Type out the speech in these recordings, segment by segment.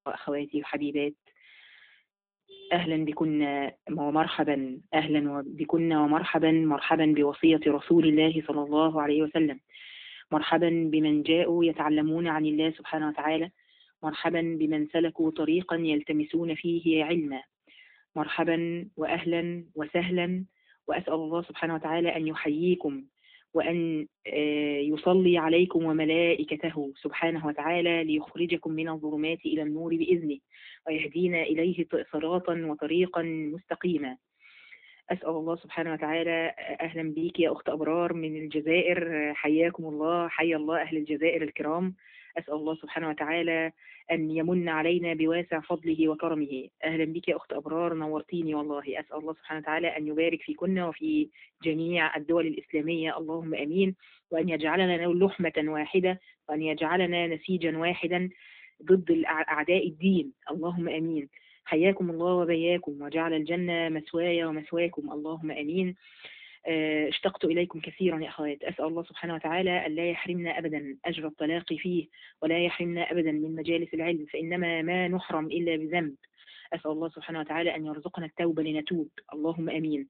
وأخواتي وحبيبات أهلا بكن ومرحبا أهلا بكن ومرحبا مرحبا بوصية رسول الله صلى الله عليه وسلم مرحبا بمن جاءوا يتعلمون عن الله سبحانه وتعالى مرحبا بمن سلكوا طريقا يلتمسون فيه علما مرحبا وأهلا وسهلا وأسأل الله سبحانه وتعالى أن يحييكم وأن يصلي عليكم وملائكته سبحانه وتعالى ليخرجكم من الظلمات إلى النور بإذنه ويهدينا إليه صراطا وطريقا مستقيما أسأل الله سبحانه وتعالى أهلا بيك يا أخت أبرار من الجزائر حياكم الله حي الله أهل الجزائر الكرام أسأل الله سبحانه وتعالى أن يمن علينا بواسع فضله وكرمه أهلا بك يا أخت أبرار نورتيني والله أسأل الله سبحانه وتعالى أن يبارك في كنا وفي جميع الدول الإسلامية اللهم أمين وأن يجعلنا لحمة واحدة وأن يجعلنا نسيجا واحدا ضد أعداء الدين اللهم أمين حياكم الله وبياكم وجعل الجنة مسواي ومسواكم اللهم أمين اشتقت إليكم كثيرا يا أخوات أسأل الله سبحانه وتعالى أن لا يحرمنا أبدا أجر التلاقي فيه ولا يحرمنا أبدا من مجالس العلم فإنما ما نحرم إلا بذنب أسأل الله سبحانه وتعالى أن يرزقنا التوبة لنتوب اللهم أمين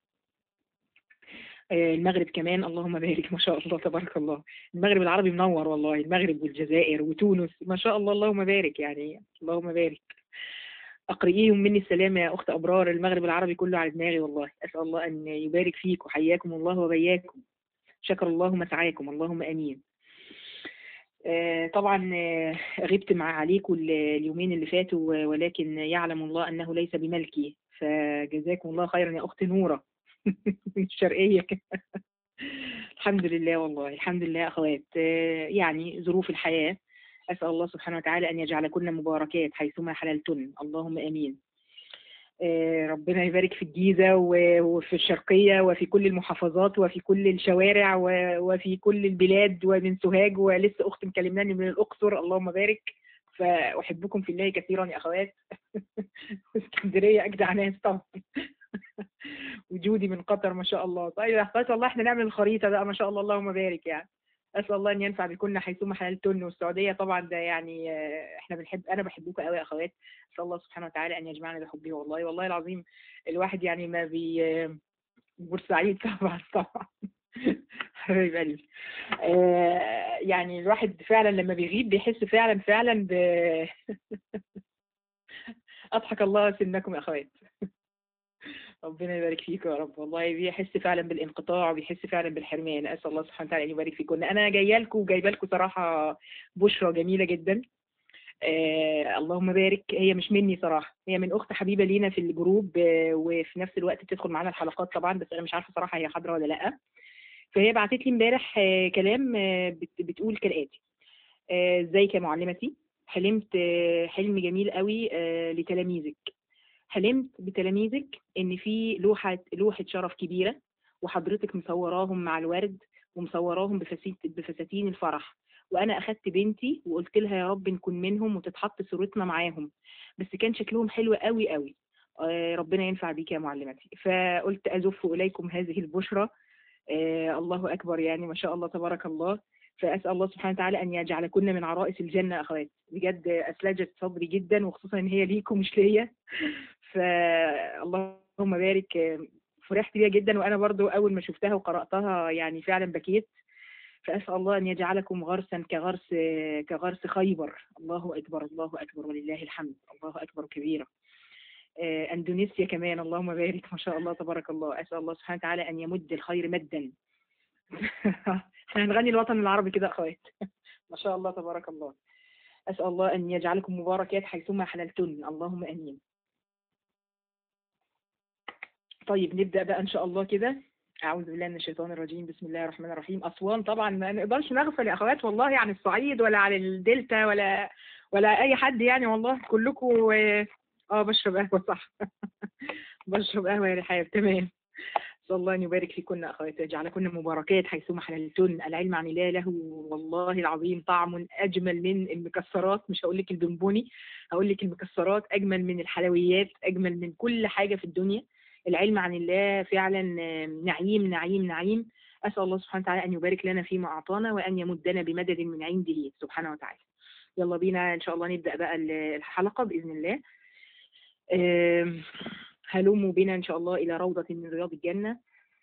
المغرب كمان اللهم بارك ما شاء الله تبارك الله المغرب العربي منور والله المغرب والجزائر وتونس ما شاء الله اللهم بارك يعني اللهم بارك أقرئيهم مني السلام يا أخت أبرار المغرب العربي كله على دماغي والله أسأل الله أن يبارك فيك وحياكم الله وبياكم شكر الله مسعاكم اللهم أمين طبعا غبت مع عليكم اليومين اللي فاتوا ولكن يعلم الله أنه ليس بملكي فجزاكم الله خيرا يا أخت نورة من الشرقية الحمد لله والله الحمد لله أخوات يعني ظروف الحياة أسأل الله سبحانه وتعالى أن يجعلكن مباركات حيثما حللتن اللهم أمين ربنا يبارك في الجيزة وفي الشرقية وفي كل المحافظات وفي كل الشوارع وفي كل البلاد ومن سوهاج ولسه أخت مكلماني من الأقصر اللهم بارك فأحبكم في الله كثيرا يا أخوات اسكندرية أجدع ناس طبعا وجودي من قطر ما شاء الله طيب يا أخوات والله احنا نعمل الخريطة بقى ما شاء الله اللهم بارك يعني اسال الله ان ينفع بكنا حيثما حللتن والسعوديه طبعا ده يعني احنا بنحب انا بحبكم قوي يا اخوات اسال الله سبحانه وتعالى ان يجمعنا بحبه والله والله العظيم الواحد يعني ما بي بورسعيد طبعا طبعا حبيب قلبي يعني الواحد فعلا لما بيغيب بيحس فعلا فعلا ب اضحك الله سنكم يا اخوات ربنا يبارك فيكم يا رب والله بيحس فعلا بالانقطاع وبيحس فعلا بالحرمان اسال الله سبحانه وتعالى ان يبارك فيكم انا جايه لكم وجايبه لكم صراحه بشرى جميله جدا آه اللهم بارك هي مش مني صراحه هي من اخت حبيبه لينا في الجروب آه وفي نفس الوقت بتدخل معانا الحلقات طبعا بس انا مش عارفه صراحه هي حاضره ولا لا فهي بعتت لي امبارح آه كلام آه بت بتقول كالاتي ازيك آه يا معلمتي حلمت آه حلم جميل قوي آه لتلاميذك حلمت بتلاميذك ان في لوحه لوحه شرف كبيره وحضرتك مصوراهم مع الورد ومصوراهم بفساتين الفرح وانا اخدت بنتي وقلت لها يا رب نكون منهم وتتحط صورتنا معاهم بس كان شكلهم حلو قوي قوي آه ربنا ينفع بيك يا معلمتي فقلت ازف اليكم هذه البشرى آه الله اكبر يعني ما شاء الله تبارك الله فاسال الله سبحانه وتعالى ان يجعلكن من عرائس الجنه اخوات بجد اسلجت صدري جدا وخصوصا ان هي ليكم مش ليا فاللهم بارك فرحت بيها جدا وانا برضو اول ما شفتها وقراتها يعني فعلا بكيت فاسال الله ان يجعلكم غرسا كغرس كغرس خيبر الله اكبر الله اكبر ولله الحمد الله اكبر كبيرا اندونيسيا كمان اللهم بارك ما شاء الله تبارك الله اسال الله سبحانه وتعالى ان يمد الخير مدا احنا هنغني الوطن العربي كده اخوات ما شاء الله تبارك الله اسال الله ان يجعلكم مباركات حيثما حللتن اللهم امين طيب نبدا بقى ان شاء الله كده اعوذ بالله من الشيطان الرجيم بسم الله الرحمن الرحيم اسوان طبعا ما نقدرش نغفل يا اخوات والله عن الصعيد ولا عن الدلتا ولا ولا اي حد يعني والله كلكم اه بشرب قهوه صح بشرب قهوه يا رحاب تمام صلى الله أن يبارك فيكن أخواتي يجعلكن مباركات حيثما حللتن العلم عن الله له والله العظيم طعم أجمل من المكسرات مش هقول لك البنبوني هقول لك المكسرات أجمل من الحلويات أجمل من كل حاجة في الدنيا العلم عن الله فعلا نعيم نعيم نعيم أسأل الله سبحانه وتعالى أن يبارك لنا فيما أعطانا وأن يمدنا بمدد من عنده سبحانه وتعالى يلا بينا ان شاء الله نبدا بقى الحلقه باذن الله آم، هلموا بنا ان شاء الله الى روضه من رياض الجنه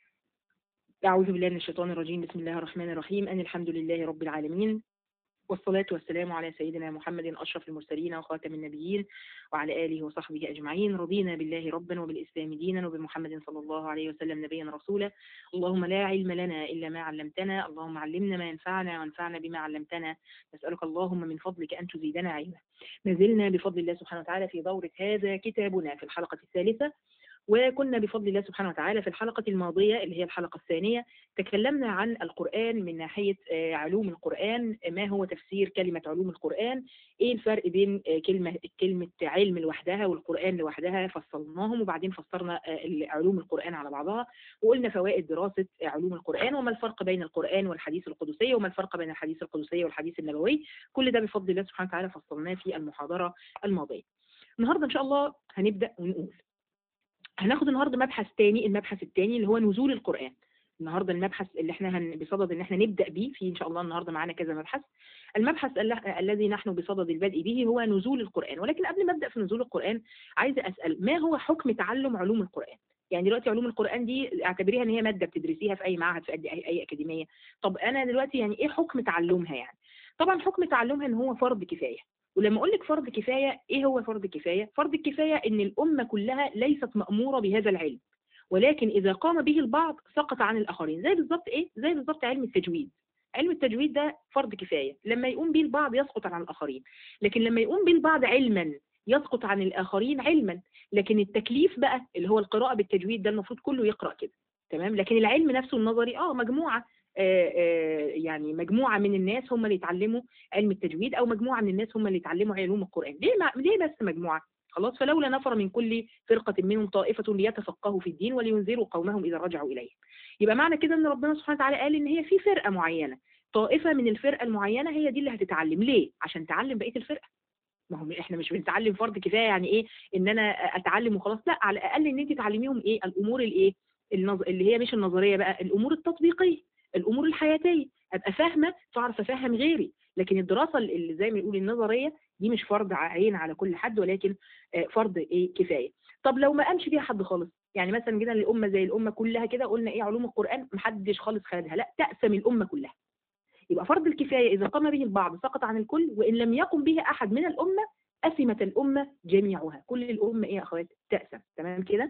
أعوذ بالله من الشيطان الرجيم بسم الله الرحمن الرحيم أن الحمد لله رب العالمين والصلاة والسلام على سيدنا محمد أشرف المرسلين وخاتم النبيين وعلى آله وصحبه أجمعين رضينا بالله ربا وبالإسلام دينا وبمحمد صلى الله عليه وسلم نبيا رسولا اللهم لا علم لنا إلا ما علمتنا اللهم علمنا ما ينفعنا وانفعنا بما علمتنا نسألك اللهم من فضلك أن تزيدنا علما ما زلنا بفضل الله سبحانه وتعالى في دورة هذا كتابنا في الحلقة الثالثة وكنا بفضل الله سبحانه وتعالى في الحلقة الماضية اللي هي الحلقة الثانية تكلمنا عن القرآن من ناحية آه، علوم القرآن ما هو تفسير كلمة علوم القرآن ايه الفرق بين آه، كلمة كلمة علم لوحدها والقرآن لوحدها فصلناهم وبعدين فسرنا آه، علوم القرآن على بعضها وقلنا فوائد دراسة آه، علوم القرآن وما الفرق بين القرآن والحديث القدسي وما الفرق بين الحديث القدسي والحديث النبوي كل ده بفضل الله سبحانه وتعالى فصلناه في المحاضرة الماضية النهارده ان شاء الله هنبدأ ونقول هناخد النهارده مبحث تاني المبحث التاني اللي هو نزول القرآن النهارده المبحث اللي احنا هن بصدد ان احنا نبدا بيه في ان شاء الله النهارده معانا كذا مبحث المبحث ال- الذي نحن بصدد البدء به هو نزول القرآن ولكن قبل ما ابدا في نزول القرآن عايزه اسال ما هو حكم تعلم علوم القرآن يعني دلوقتي علوم القرآن دي اعتبريها ان هي ماده بتدرسيها في اي معهد في أي- اي اي اكاديميه طب انا دلوقتي يعني ايه حكم تعلمها يعني طبعا حكم تعلمها ان هو فرض كفايه ولما اقول لك فرض كفايه ايه هو فرض كفايه فرض الكفايه ان الامه كلها ليست ماموره بهذا العلم ولكن اذا قام به البعض سقط عن الاخرين زي بالظبط ايه زي بالظبط علم التجويد علم التجويد ده فرض كفايه لما يقوم به البعض يسقط عن الاخرين لكن لما يقوم به البعض علما يسقط عن الاخرين علما لكن التكليف بقى اللي هو القراءه بالتجويد ده المفروض كله يقرا كده تمام لكن العلم نفسه النظري اه مجموعه آه آه يعني مجموعه من الناس هم اللي يتعلموا علم التجويد او مجموعه من الناس هم اللي يتعلموا علوم القران ليه مع... ليه بس مجموعه خلاص فلولا نفر من كل فرقة منهم طائفة ليتفقهوا في الدين ولينذروا قومهم إذا رجعوا إليه يبقى معنى كده إن ربنا سبحانه وتعالى قال إن هي في فرقة معينة طائفة من الفرقة المعينة هي دي اللي هتتعلم ليه؟ عشان تعلم بقية الفرقة ما هو احنا مش بنتعلم فرض كفايه يعني ايه ان انا اتعلم وخلاص لا على الاقل ان انت تعلميهم ايه الامور الايه النظ... اللي هي مش النظريه بقى الامور التطبيقيه الامور الحياتيه ابقى فاهمه تعرف افهم غيري لكن الدراسه اللي زي ما نقول النظريه دي مش فرض عين على كل حد ولكن آه، فرض ايه كفايه طب لو ما قامش بيها حد خالص يعني مثلا جينا للامه زي الامه كلها كده قلنا ايه علوم القران محدش خالص خدها لا تقسم الامه كلها يبقى فرض الكفايه اذا قام به البعض سقط عن الكل وان لم يقم به احد من الامه اثمت الامه جميعها كل الامه ايه يا اخوات تأسم تمام كده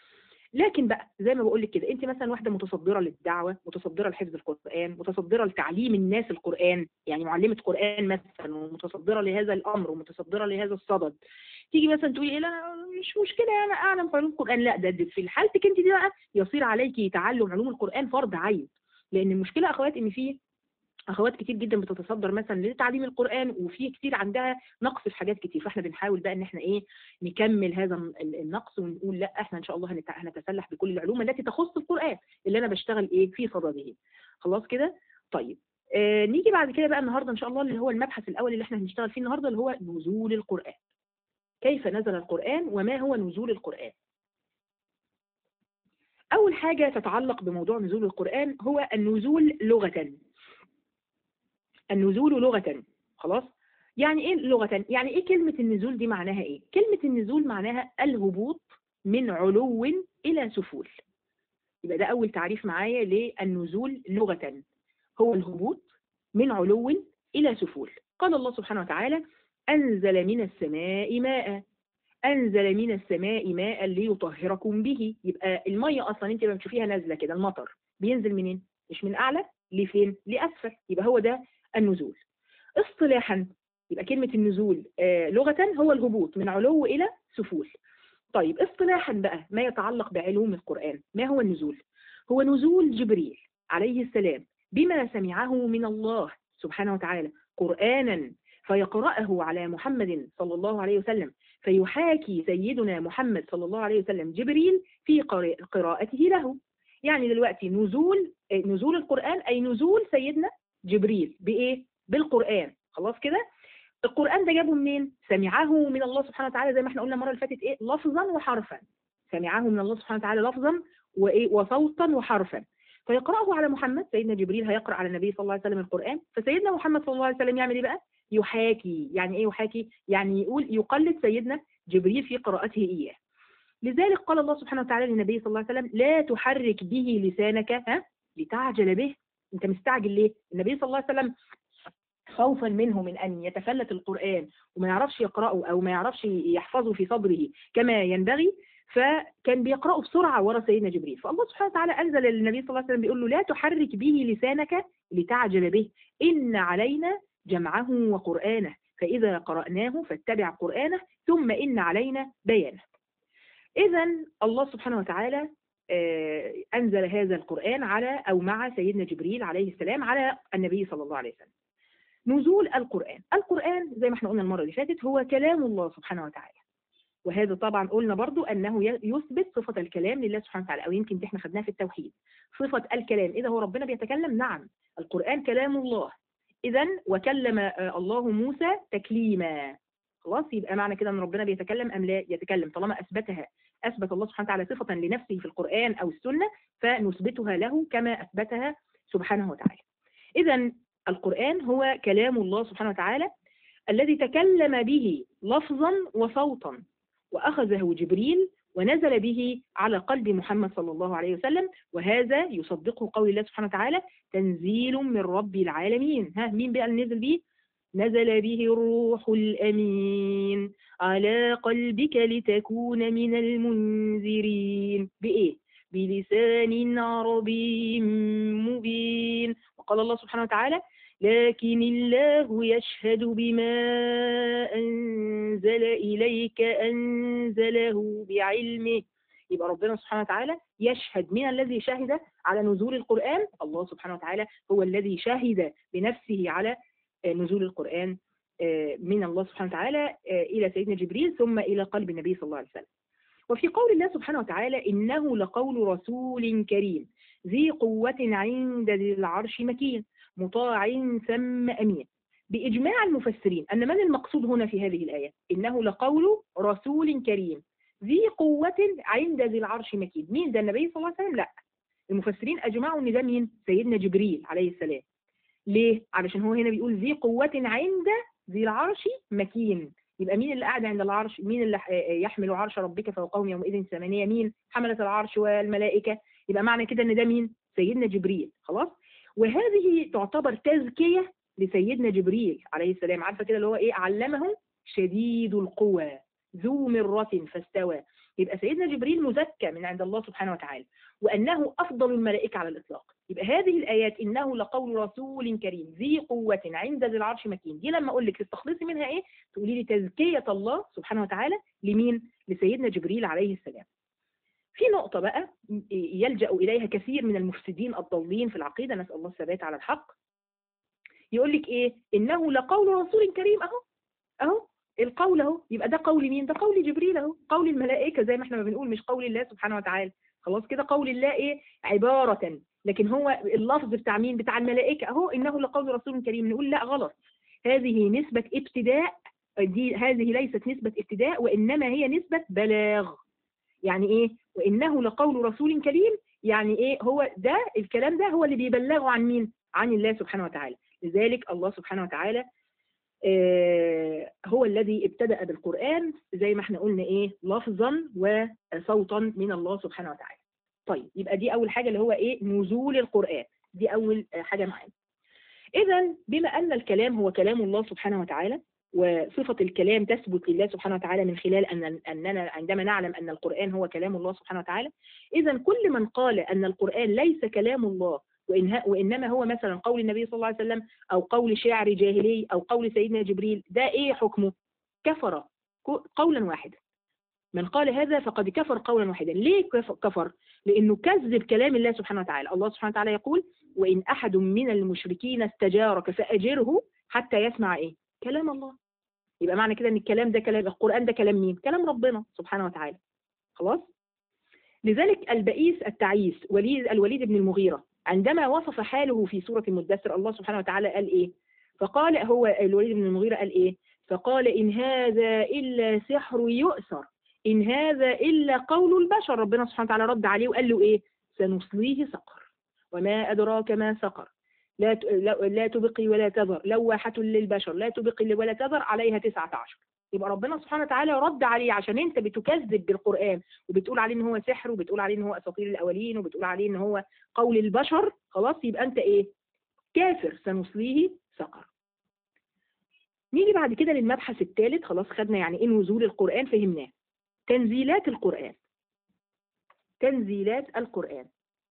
لكن بقى زي ما بقول لك كده انت مثلا واحده متصدره للدعوه متصدره لحفظ القران متصدره لتعليم الناس القران يعني معلمه قران مثلا ومتصدره لهذا الامر ومتصدره لهذا الصدد تيجي مثلا تقولي ايه لا أنا مش مشكله انا اعلم في علوم القران لا ده ده في حالتك انت دي بقى يصير عليك تعلم علوم القران فرض عين لان المشكله يا اخوات ان في اخوات كتير جدا بتتصدر مثلا لتعليم القران وفي كتير عندها نقص في حاجات كتير فاحنا بنحاول بقى ان احنا ايه نكمل هذا ال- النقص ونقول لا احنا ان شاء الله هنت- هنتسلح بكل العلوم التي تخص القران اللي انا بشتغل ايه في صدده خلاص كده طيب آه نيجي بعد كده بقى النهارده ان شاء الله اللي هو المبحث الاول اللي احنا هنشتغل فيه النهارده اللي هو نزول القران كيف نزل القران وما هو نزول القران اول حاجه تتعلق بموضوع نزول القران هو النزول لغه النزول لغة خلاص يعني ايه لغة يعني ايه كلمة النزول دي معناها ايه كلمة النزول معناها الهبوط من علو الى سفول يبقى ده اول تعريف معايا للنزول لغة هو الهبوط من علو الى سفول قال الله سبحانه وتعالى انزل من السماء ماء انزل من السماء ماء ليطهركم به يبقى المية اصلا انت لما بتشوفيها نازله كده المطر بينزل منين مش من اعلى لفين لاسفل يبقى هو ده النزول اصطلاحا يبقى كلمة النزول آه لغة هو الهبوط من علو إلى سفول طيب اصطلاحا بقى ما يتعلق بعلوم القرآن ما هو النزول هو نزول جبريل عليه السلام بما سمعه من الله سبحانه وتعالى قرآنا فيقرأه على محمد صلى الله عليه وسلم فيحاكي سيدنا محمد صلى الله عليه وسلم جبريل في قراء- قراءته له يعني دلوقتي نزول آه، نزول القرآن أي نزول سيدنا جبريل بإيه؟ بالقرآن خلاص كده القرآن ده جابه منين؟ سمعه من الله سبحانه وتعالى زي ما احنا قلنا المرة اللي فاتت ايه؟ لفظا وحرفا سمعه من الله سبحانه وتعالى لفظا وايه وصوتا وحرفا فيقرأه على محمد سيدنا جبريل هيقرأ على النبي صلى الله عليه وسلم القرآن فسيدنا محمد صلى الله عليه وسلم يعمل ايه بقى؟ يحاكي يعني ايه يحاكي يعني يقول يقلد سيدنا جبريل في قراءته اياه لذلك قال الله سبحانه وتعالى للنبي صلى الله عليه وسلم لا تحرك به لسانك ها لتعجل به انت مستعجل ليه النبي صلى الله عليه وسلم خوفا منه من ان يتفلت القران وما يعرفش يقراه او ما يعرفش يحفظه في صدره كما ينبغي فكان بيقرأه بسرعة ورا سيدنا جبريل فالله سبحانه وتعالى أنزل للنبي صلى الله عليه وسلم بيقول له لا تحرك به لسانك لتعجل به إن علينا جمعه وقرآنه فإذا قرأناه فاتبع قرآنه ثم إن علينا بيانه إذا الله سبحانه وتعالى آه، أنزل هذا القرآن على أو مع سيدنا جبريل عليه السلام على النبي صلى الله عليه وسلم نزول القرآن القرآن زي ما احنا قلنا المرة اللي فاتت هو كلام الله سبحانه وتعالى وهذا طبعا قلنا برضو أنه ي- يثبت صفة الكلام لله سبحانه وتعالى أو يمكن دي احنا خدناها في التوحيد صفة الكلام إذا هو ربنا بيتكلم نعم القرآن كلام الله إذا وكلم آه، الله موسى تكليما خلاص يبقى معنى كده ان ربنا بيتكلم ام لا يتكلم طالما اثبتها اثبت الله سبحانه وتعالى صفه لنفسه في القران او السنه فنثبتها له كما اثبتها سبحانه وتعالى اذا القران هو كلام الله سبحانه وتعالى الذي تكلم به لفظا وصوتا واخذه جبريل ونزل به على قلب محمد صلى الله عليه وسلم وهذا يصدقه قول الله سبحانه وتعالى تنزيل من رب العالمين ها مين بقى اللي نزل به نزل به الروح الأمين على قلبك لتكون من المنذرين بإيه؟ بلسان عربي مبين وقال الله سبحانه وتعالى لكن الله يشهد بما أنزل إليك أنزله بعلمه يبقى ربنا سبحانه وتعالى يشهد من الذي شهد على نزول القرآن الله سبحانه وتعالى هو الذي شهد بنفسه على نزول القرآن من الله سبحانه وتعالى إلى سيدنا جبريل ثم إلى قلب النبي صلى الله عليه وسلم وفي قول الله سبحانه وتعالى إنه لقول رسول كريم ذي قوة عند ذي العرش مكين مطاع ثم أمين بإجماع المفسرين أن من المقصود هنا في هذه الآية إنه لقول رسول كريم ذي قوة عند ذي العرش مكين مين ده النبي صلى الله عليه وسلم لا المفسرين أجمعوا إن ده مين سيدنا جبريل عليه السلام ليه؟ علشان هو هنا بيقول ذي قوة عند ذي العرش مكين يبقى مين اللي قاعد عند العرش مين اللي يحمل عرش ربك فوقهم يومئذ ثمانية مين حملة العرش والملائكة يبقى معنى كده ان ده مين سيدنا جبريل خلاص وهذه تعتبر تزكية لسيدنا جبريل عليه السلام عارفة كده اللي هو ايه علمه شديد القوى ذو مرة فاستوى يبقى سيدنا جبريل مزكى من عند الله سبحانه وتعالى وأنه أفضل الملائكة على الإطلاق يبقى هذه الآيات إنه لقول رسول كريم ذي قوة عند ذي العرش مكين دي لما أقول لك تستخلصي منها إيه تقولي لي تزكية الله سبحانه وتعالى لمين لسيدنا جبريل عليه السلام في نقطة بقى يلجأ إليها كثير من المفسدين الضالين في العقيدة نسأل الله الثبات على الحق يقول لك إيه إنه لقول رسول كريم أهو أهو القول اهو يبقى ده قول مين ده قول جبريل اهو قول الملائكة زي ما احنا ما بنقول مش قول الله سبحانه وتعالى خلاص كده قول الله ايه عبارة لكن هو اللفظ بتاع مين بتاع الملائكة اهو انه لقول رسول كريم نقول لا غلط هذه نسبة ابتداء دي هذه ليست نسبة ابتداء وانما هي نسبة بلاغ يعني ايه وانه لقول رسول كريم يعني ايه هو ده الكلام ده هو اللي بيبلغه عن مين عن الله سبحانه وتعالى لذلك الله سبحانه وتعالى آه هو الذي ابتدأ بالقرآن زي ما احنا قلنا ايه لفظا وصوتا من الله سبحانه وتعالى طيب يبقى دي اول حاجة اللي هو ايه نزول القرآن دي اول حاجة معانا اذا بما ان الكلام هو كلام الله سبحانه وتعالى وصفة الكلام تثبت لله سبحانه وتعالى من خلال أن أننا عندما نعلم أن القرآن هو كلام الله سبحانه وتعالى إذا كل من قال أن القرآن ليس كلام الله وإنها وإنما هو مثلا قول النبي صلى الله عليه وسلم أو قول شاعر جاهلي أو قول سيدنا جبريل ده إيه حكمه كفر قولا واحدا من قال هذا فقد كفر قولا واحدا ليه كفر لأنه كذب كلام الله سبحانه وتعالى الله سبحانه وتعالى يقول وإن أحد من المشركين استجارك فأجره حتى يسمع إيه كلام الله يبقى معنى كده ان الكلام ده كلام القرآن ده كلام مين كلام ربنا سبحانه وتعالى خلاص لذلك البئيس التعيس وليد الوليد بن المغيرة عندما وصف حاله في سورة المدثر الله سبحانه وتعالى قال ايه فقال هو الوليد بن المغيرة قال ايه فقال إن هذا إلا سحر يؤثر إن هذا إلا قول البشر ربنا سبحانه وتعالى رد عليه وقال له ايه سنصليه سقر وما أدراك ما سقر لا ت- لا لا تبقي ولا تذر لواحة للبشر لا تبقي ولا تذر عليها تسعة عشر يبقى ربنا سبحانه وتعالى رد عليه عشان انت بتكذب بالقرآن وبتقول عليه ان هو سحر وبتقول عليه ان هو اساطير الاولين وبتقول عليه ان هو قول البشر خلاص يبقى انت ايه كافر سنصليه سقر نيجي بعد كده للمبحث الثالث خلاص خدنا يعني ايه نزول القرآن فهمناه تنزيلات القرآن تنزيلات القرآن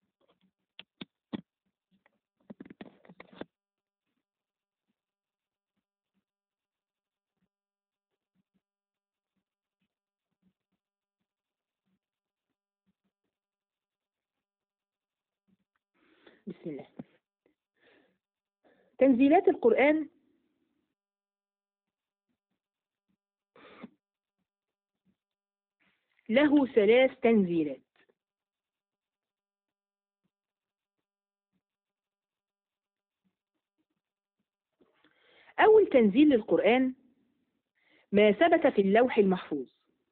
بسم الله تنزيلات القرآن له ثلاث تنزيلات أول تنزيل للقرآن ما ثبت في اللوح المحفوظ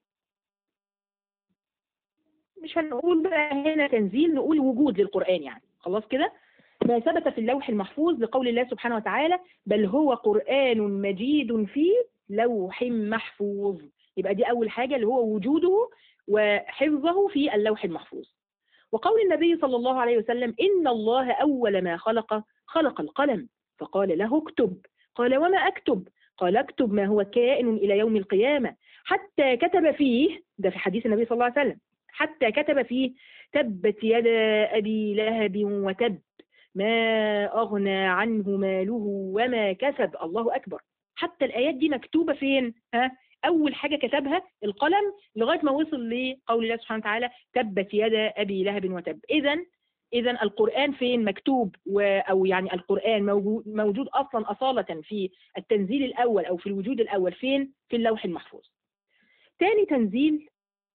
مش هنقول بقى هنا تنزيل نقول وجود للقرآن يعني خلاص كده ما ثبت في اللوح المحفوظ لقول الله سبحانه وتعالى بل هو قرآن مجيد في لوح محفوظ يبقى دي أول حاجة اللي هو وجوده وحفظه في اللوح المحفوظ وقول النبي صلى الله عليه وسلم إن الله أول ما خلق خلق القلم فقال له اكتب قال وما أكتب قال اكتب ما هو كائن إلى يوم القيامة حتى كتب فيه ده في حديث النبي صلى الله عليه وسلم حتى كتب فيه تبت يدا أبي لهب وتب ما أغنى عنه ماله وما كسب الله أكبر حتى الآيات دي مكتوبة فين ها أول حاجة كتبها القلم لغاية ما وصل لقول الله سبحانه وتعالى تبت يدا أبي لهب وتب إذا إذا القرآن فين مكتوب و أو يعني القرآن موجود, موجود أصلا أصالة في التنزيل الأول أو في الوجود الأول فين في اللوح المحفوظ تاني تنزيل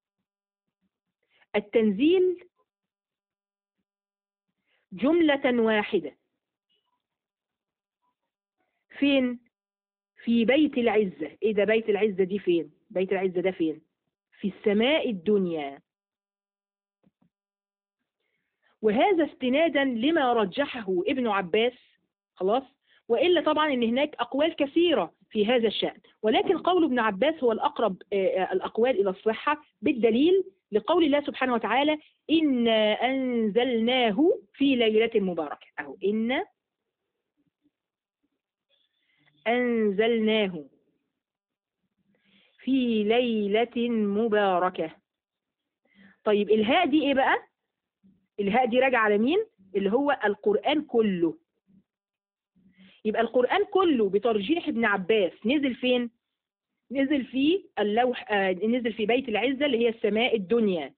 التنزيل جملة واحدة فين في بيت العزة ايه ده بيت العزة دي فين بيت العزة ده فين في السماء الدنيا وهذا استنادا لما رجحه ابن عباس خلاص وإلا طبعا ان هناك أقوال كثيرة في هذا الشأن ولكن قول ابن عباس هو الأقرب آه، الأقوال إلى الصحة بالدليل لقول الله سبحانه وتعالى إنا أنزلناه في ليلة مباركة أهو إنا أنزلناه في ليلة مباركة طيب الهاء دي إيه بقى؟ الهاء دي راجعة على مين؟ اللي هو القرآن كله يبقى القرآن كله بترجيح ابن عباس نزل فين؟ نزل في اللوح آه نزل في بيت العزة اللي هي السماء الدنيا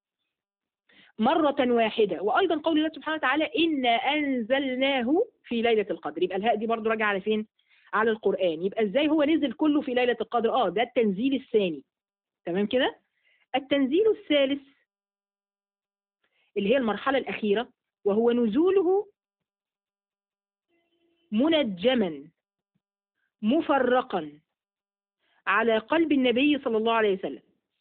مرة واحدة وأيضا قول الله سبحانه وتعالى إنا أنزلناه في ليلة القدر يبقى الهاء دي برضو راجعة على فين؟ على القرآن يبقى إزاي هو نزل كله في ليلة القدر آه ده التنزيل الثاني تمام كده؟ التنزيل الثالث اللي هي المرحلة الأخيرة وهو نزوله منجما مفرقا على قلب النبي صلى الله عليه وسلم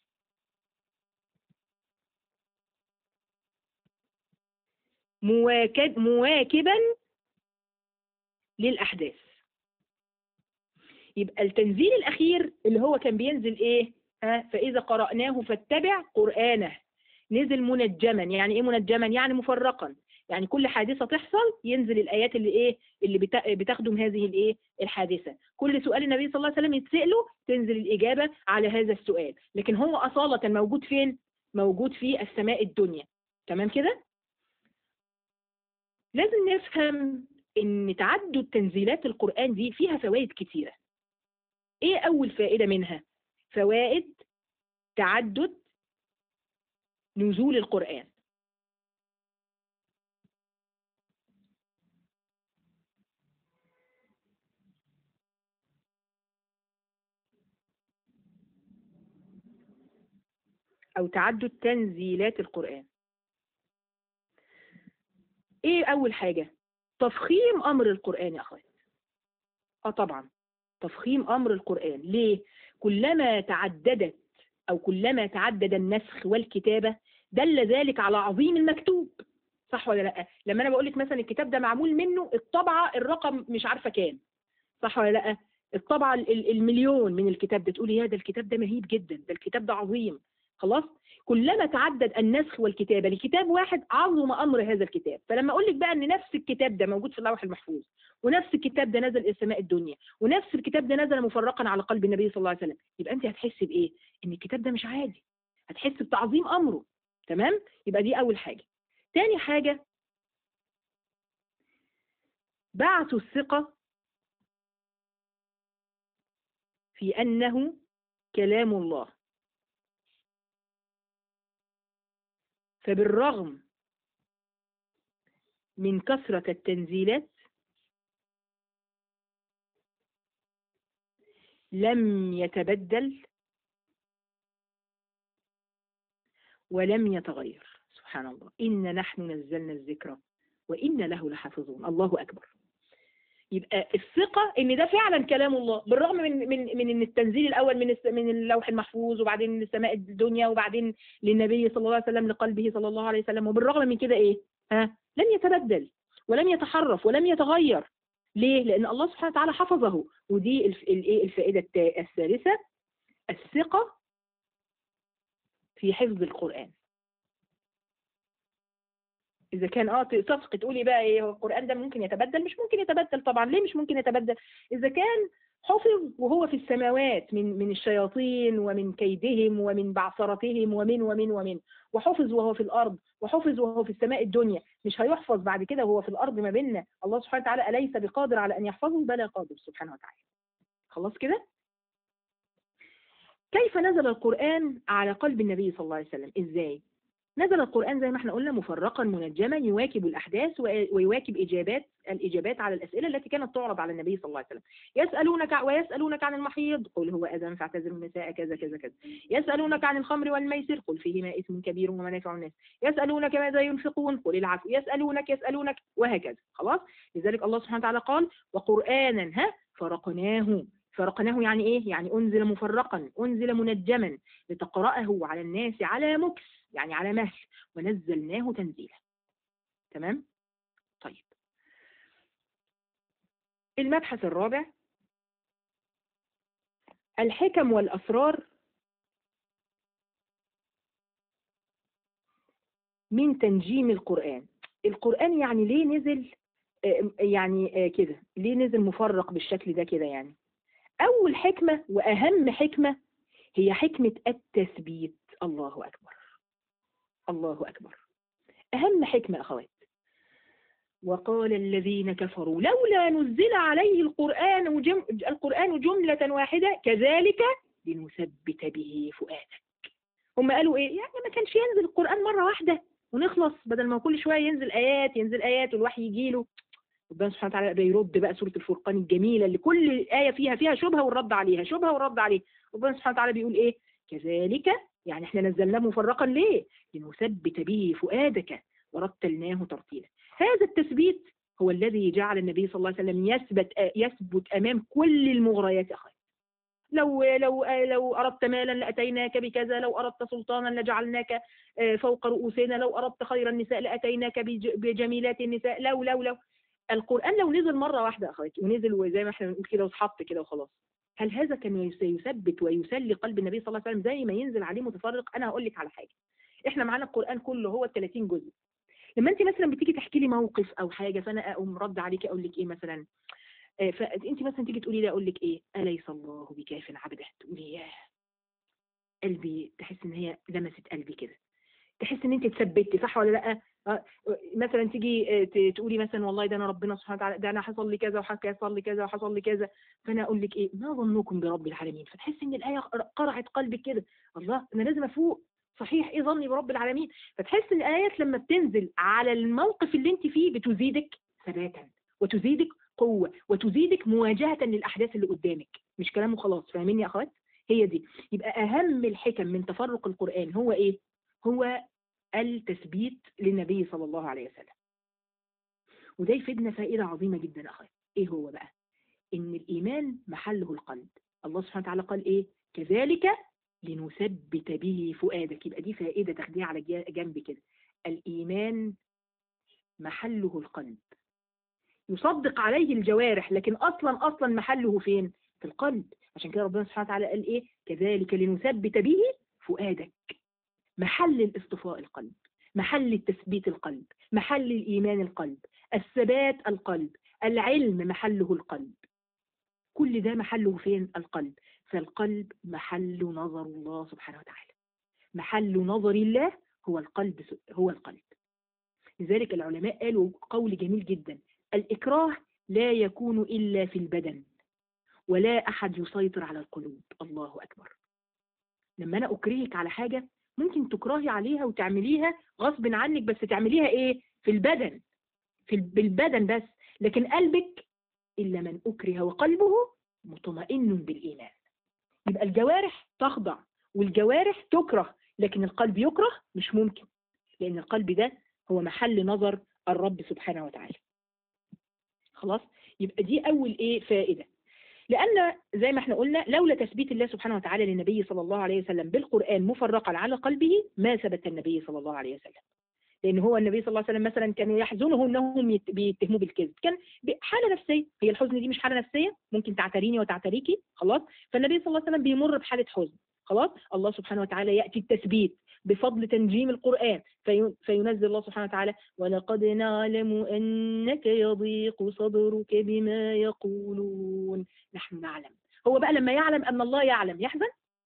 مواكب مواكبا للأحداث يبقى التنزيل الأخير اللي هو كان بينزل إيه ها فإذا قرأناه فاتبع قرآنه نزل منجما يعني إيه منجما يعني مفرقا يعني كل حادثة تحصل ينزل الآيات اللي إيه اللي بتا- بتخدم هذه الإيه الحادثة كل سؤال النبي صلى الله عليه وسلم يتسأله تنزل الإجابة على هذا السؤال لكن هو أصالة موجود فين موجود في السماء الدنيا تمام كده لازم نفهم ان تعدد تنزيلات القرآن دي فيها فوائد كتيرة ايه اول فائدة منها فوائد تعدد نزول القرآن او تعدد تنزيلات القرآن ايه اول حاجة تفخيم امر القرآن يا اخوات اه طبعا تفخيم امر القرآن ليه كلما تعددت او كلما تعدد النسخ والكتابة دل ذلك على عظيم المكتوب صح ولا لا لما انا بقول لك مثلا الكتاب ده معمول منه الطبعه الرقم مش عارفه كام صح ولا لا الطبعه ال- ال- المليون من الكتاب ده تقولي يا ده الكتاب ده مهيب جدا ده الكتاب ده عظيم خلاص كلما تعدد النسخ والكتابه لكتاب واحد عظم امر هذا الكتاب فلما اقول لك بقى ان نفس الكتاب ده موجود في اللوح المحفوظ ونفس الكتاب ده نزل الى السماء الدنيا ونفس الكتاب ده نزل مفرقا على قلب النبي صلى الله عليه وسلم يبقى انت هتحسي بايه ان الكتاب ده مش عادي هتحسي بتعظيم امره تمام يبقى دي اول حاجه تاني حاجه بعث الثقه في انه كلام الله فبالرغم من كثرة التنزيلات لم يتبدل ولم يتغير سبحان الله إن نحن نزلنا الذكر وإن له لحافظون الله أكبر يبقى الثقة إن ده فعلا كلام الله بالرغم من من من إن التنزيل الأول من الس- من اللوح المحفوظ وبعدين من السماء الدنيا وبعدين للنبي صلى الله عليه وسلم لقلبه صلى الله عليه وسلم وبالرغم من كده إيه؟ ها؟ لم يتبدل ولم يتحرف ولم يتغير ليه؟ لأن الله سبحانه وتعالى حفظه ودي الف- الإيه الفائدة التا- الثالثة الثقة في حفظ القرآن إذا كان اه تثقي تقولي بقى ايه هو القرآن ده ممكن يتبدل مش ممكن يتبدل طبعا ليه مش ممكن يتبدل إذا كان حفظ وهو في السماوات من من الشياطين ومن كيدهم ومن بعثرتهم ومن ومن ومن وحفظ وهو في الأرض وحفظ وهو في السماء الدنيا مش هيحفظ بعد كده وهو في الأرض ما بيننا الله سبحانه وتعالى أليس بقادر على أن يحفظه بلى قادر سبحانه وتعالى خلاص كده كيف نزل القرآن على قلب النبي صلى الله عليه وسلم ازاي نزل القرآن زي ما احنا قلنا مفرقا منجما يواكب الأحداث و- ويواكب إجابات الإجابات على الأسئلة التي كانت تعرض على النبي صلى الله عليه وسلم يسألونك ويسألونك عن المحيض قل هو أذى فاعتزلوا النساء كذا كذا كذا يسألونك عن الخمر والميسر قل فيهما إثم كبير ومنافع الناس يسألونك ماذا ينفقون قل العفو يسألونك يسألونك وهكذا خلاص لذلك الله سبحانه وتعالى قال وقرآنا ها فرقناه فرقناه يعني ايه يعني انزل مفرقا انزل منجما لتقرأه على الناس على مكس يعني على مهل ونزلناه تنزيلا تمام طيب المبحث الرابع الحكم والأسرار من تنجيم القرآن القرآن يعني ليه نزل آه، يعني آه، كده ليه نزل مفرق بالشكل ده كده يعني أول حكمة وأهم حكمة هي حكمة التثبيت الله أكبر الله أكبر أهم حكمة أخوات وقال الذين كفروا لولا نزل عليه القرآن جم... القرآن جملة واحدة كذلك لنثبت به فؤادك هم قالوا إيه يعني ما كانش ينزل القرآن مرة واحدة ونخلص بدل ما كل شوية ينزل آيات ينزل آيات والوحي يجيله ربنا سبحانه وتعالى بيرد بقى سورة الفرقان الجميلة اللي كل آية فيها فيها شبهة والرد عليها شبهة والرد عليها ربنا سبحانه وتعالى بيقول إيه كذلك يعني احنا نزلناه مفرقا ليه لنثبت به فؤادك ورتلناه ترتيلا هذا التثبيت هو الذي جعل النبي صلى الله عليه وسلم يثبت يثبت امام كل المغريات يا اخوان لو لو لو اردت مالا لاتيناك بكذا لو اردت سلطانا لجعلناك فوق رؤوسنا لو اردت خير النساء لاتيناك بج- بجميلات النساء لو لو لو القران لو نزل مره واحده يا اخواتي ونزل وزي ما احنا بنقول كده واتحط كده وخلاص هل هذا كان يس- يثبت ويسلي قلب النبي صلى الله عليه وسلم زي ما ينزل عليه متفرق انا هقول لك على حاجه احنا معانا القران كله هو ال 30 جزء لما انت مثلا بتيجي تحكي لي موقف او حاجه فانا اقوم رد عليكي اقول لك ايه مثلا آه، فانت مثلا تيجي تقولي لي اقول لك ايه اليس الله بكاف عبده تقولي ياه قلبي تحس ان هي لمست قلبي كده تحس ان انت اتثبتي صح ولا لا آه، مثلا تيجي آه، ت- تقولي مثلا والله ده انا ربنا سبحانه وتعالى ده انا حصل لي كذا وحصل لي كذا وحصل لي كذا فانا اقول لك ايه ما ظنكم برب العالمين فتحس ان الايه قرعت قلبك كده الله انا لازم افوق صحيح ايه ظني برب العالمين فتحس ان الايات لما بتنزل على الموقف اللي انت فيه بتزيدك ثباتا وتزيدك قوه وتزيدك مواجهه للاحداث اللي قدامك مش كلام وخلاص فاهمين يا اخوات هي دي يبقى اهم الحكم من تفرق القران هو ايه هو التثبيت للنبي صلى الله عليه وسلم وده يفيدنا فائده عظيمه جدا يا اخوات ايه هو بقى ان الايمان محله القلب الله سبحانه وتعالى قال ايه كذلك لنثبت به فؤادك يبقى دي فائده تاخديها على جا- جنب كده الايمان محله القلب يصدق عليه الجوارح لكن أصلا أصلا محله فين في القلب عشان كده ربنا سبحانه وتعالى قال إيه كذلك لنثبت به فؤادك محل الاصطفاء القلب محل التثبيت القلب محل الإيمان القلب الثبات القلب العلم محله القلب كل ده محله فين القلب فالقلب محل نظر الله سبحانه وتعالى محل نظر الله هو القلب هو القلب لذلك العلماء قالوا قول جميل جدا الإكراه لا يكون إلا في البدن ولا أحد يسيطر على القلوب الله أكبر لما أنا أكرهك على حاجة ممكن تكرهي عليها وتعمليها غصب عنك بس تعمليها إيه في البدن في بالبدن بس لكن قلبك إلا من أكره وقلبه مطمئن بالإيمان يبقى الجوارح تخضع والجوارح تكره لكن القلب يكره مش ممكن لأن القلب ده هو محل نظر الرب سبحانه وتعالى خلاص يبقى دي أول إيه فائدة لأن زي ما احنا قلنا لولا تثبيت الله سبحانه وتعالى للنبي صلى الله عليه وسلم بالقرآن مفرقا على قلبه ما ثبت النبي صلى الله عليه وسلم لأن هو النبي صلى الله عليه وسلم مثلا كانوا يحزنه أنهم بيتهموه بالكذب كان حالة نفسية هي الحزن دي مش حالة نفسية ممكن تعتريني وتعتريكي خلاص فالنبي صلى الله عليه وسلم بيمر بحالة حزن خلاص الله سبحانه وتعالى يأتي التثبيت بفضل تنجيم القرآن في فينزل الله سبحانه وتعالى ولقد نعلم أنك يضيق صدرك بما يقولون نحن نعلم هو بقى لما يعلم أن الله يعلم يحزن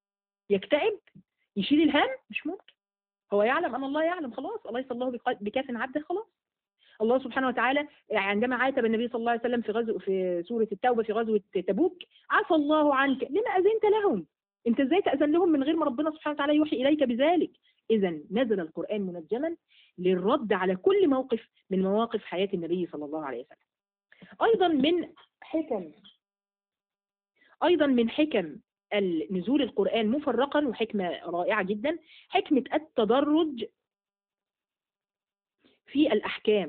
يكتئب يشيل الهم مش ممكن هو يعلم أن الله يعلم خلاص أليس الله بكاف عبده خلاص الله سبحانه وتعالى عندما عاتب النبي صلى الله عليه وسلم في غزو في سورة التوبة في غزوة تبوك عفى الله عنك لما أذنت لهم انت ازاي تأذن لهم من غير ما ربنا سبحانه وتعالى يوحي إليك بذلك إذا نزل القرآن منجما للرد على كل موقف من مواقف حياة النبي صلى الله عليه وسلم أيضا من حكم أيضا من حكم نزول القرآن مفرقا وحكمة رائعة جدا حكمة التدرج في الأحكام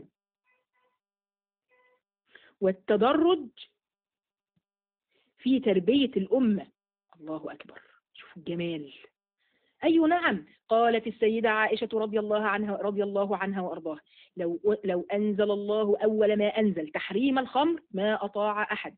والتدرج في تربية الأمة الله أكبر شوفوا الجمال أي نعم قالت السيدة عائشة رضي الله عنها رضي الله عنها وأرضاها لو لو أنزل الله أول ما أنزل تحريم الخمر ما أطاع أحد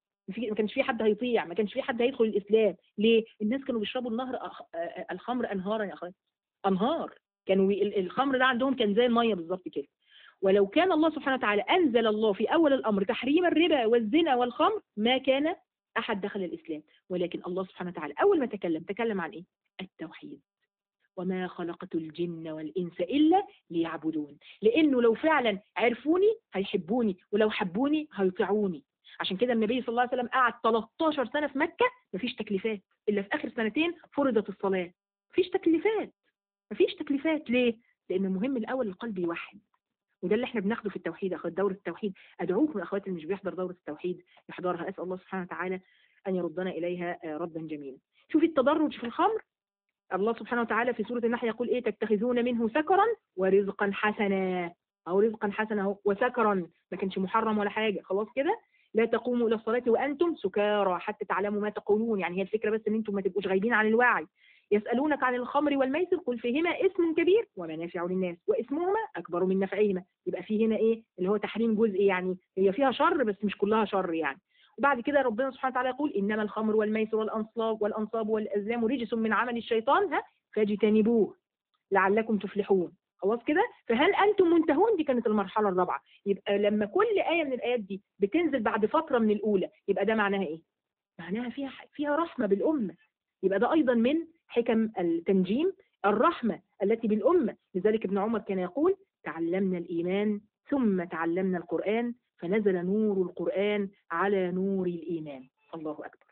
ما كانش في حد هيطيع ما كانش في حد هيدخل الإسلام ليه الناس كانوا بيشربوا النهر الخمر أنهارا يا أخوان أنهار كانوا الخمر ده عندهم كان زي المية بالظبط كده ولو كان الله سبحانه وتعالى أنزل الله في أول الأمر تحريم الربا والزنا والخمر ما كان أحد دخل الإسلام ولكن الله سبحانه وتعالى أول ما تكلم تكلم عن إيه؟ التوحيد وما خلقت الجن والإنس إلا ليعبدون لأنه لو فعلا عرفوني هيحبوني ولو حبوني هيطيعوني عشان كده النبي صلى الله عليه وسلم قعد 13 سنة في مكة مفيش تكليفات إلا في آخر سنتين فرضت الصلاة مفيش تكليفات مفيش تكليفات ليه؟ لأن المهم الأول القلب يوحد وده اللي احنا بناخده في التوحيد اخوات دورة التوحيد ادعوكم يا اخواتي اللي مش بيحضر دورة التوحيد يحضرها اسال الله سبحانه وتعالى ان يردنا اليها ردا جميلا شوفي التدرج في الخمر الله سبحانه وتعالى في سورة النحل يقول ايه تتخذون منه سكرا ورزقا حسنا او رزقا حسنا اهو وسكرا ما كانش محرم ولا حاجة خلاص كده لا تقوموا الى الصلاة وانتم سكارى حتى تعلموا ما تقولون يعني هي الفكرة بس ان انتم ما تبقوش غايبين عن الوعي يسألونك عن الخمر والميسر قل فيهما اسم كبير ومنافع للناس واسمهما أكبر من نفعهما يبقى في هنا إيه اللي هو تحريم جزء يعني هي فيها شر بس مش كلها شر يعني وبعد كده ربنا سبحانه وتعالى يقول إنما الخمر والميسر والأنصاب والأنصاب والأزلام رجس من عمل الشيطان ها فاجتنبوه لعلكم تفلحون خلاص كده فهل أنتم منتهون دي كانت المرحلة الرابعة يبقى لما كل آية من الآيات دي بتنزل بعد فترة من الأولى يبقى ده معناها إيه معناها فيها فيها رحمة بالأمة يبقى ده أيضا من حكم التنجيم الرحمة التي بالأمة لذلك ابن عمر كان يقول تعلمنا الإيمان ثم تعلمنا القرآن فنزل نور القرآن على نور الإيمان الله أكبر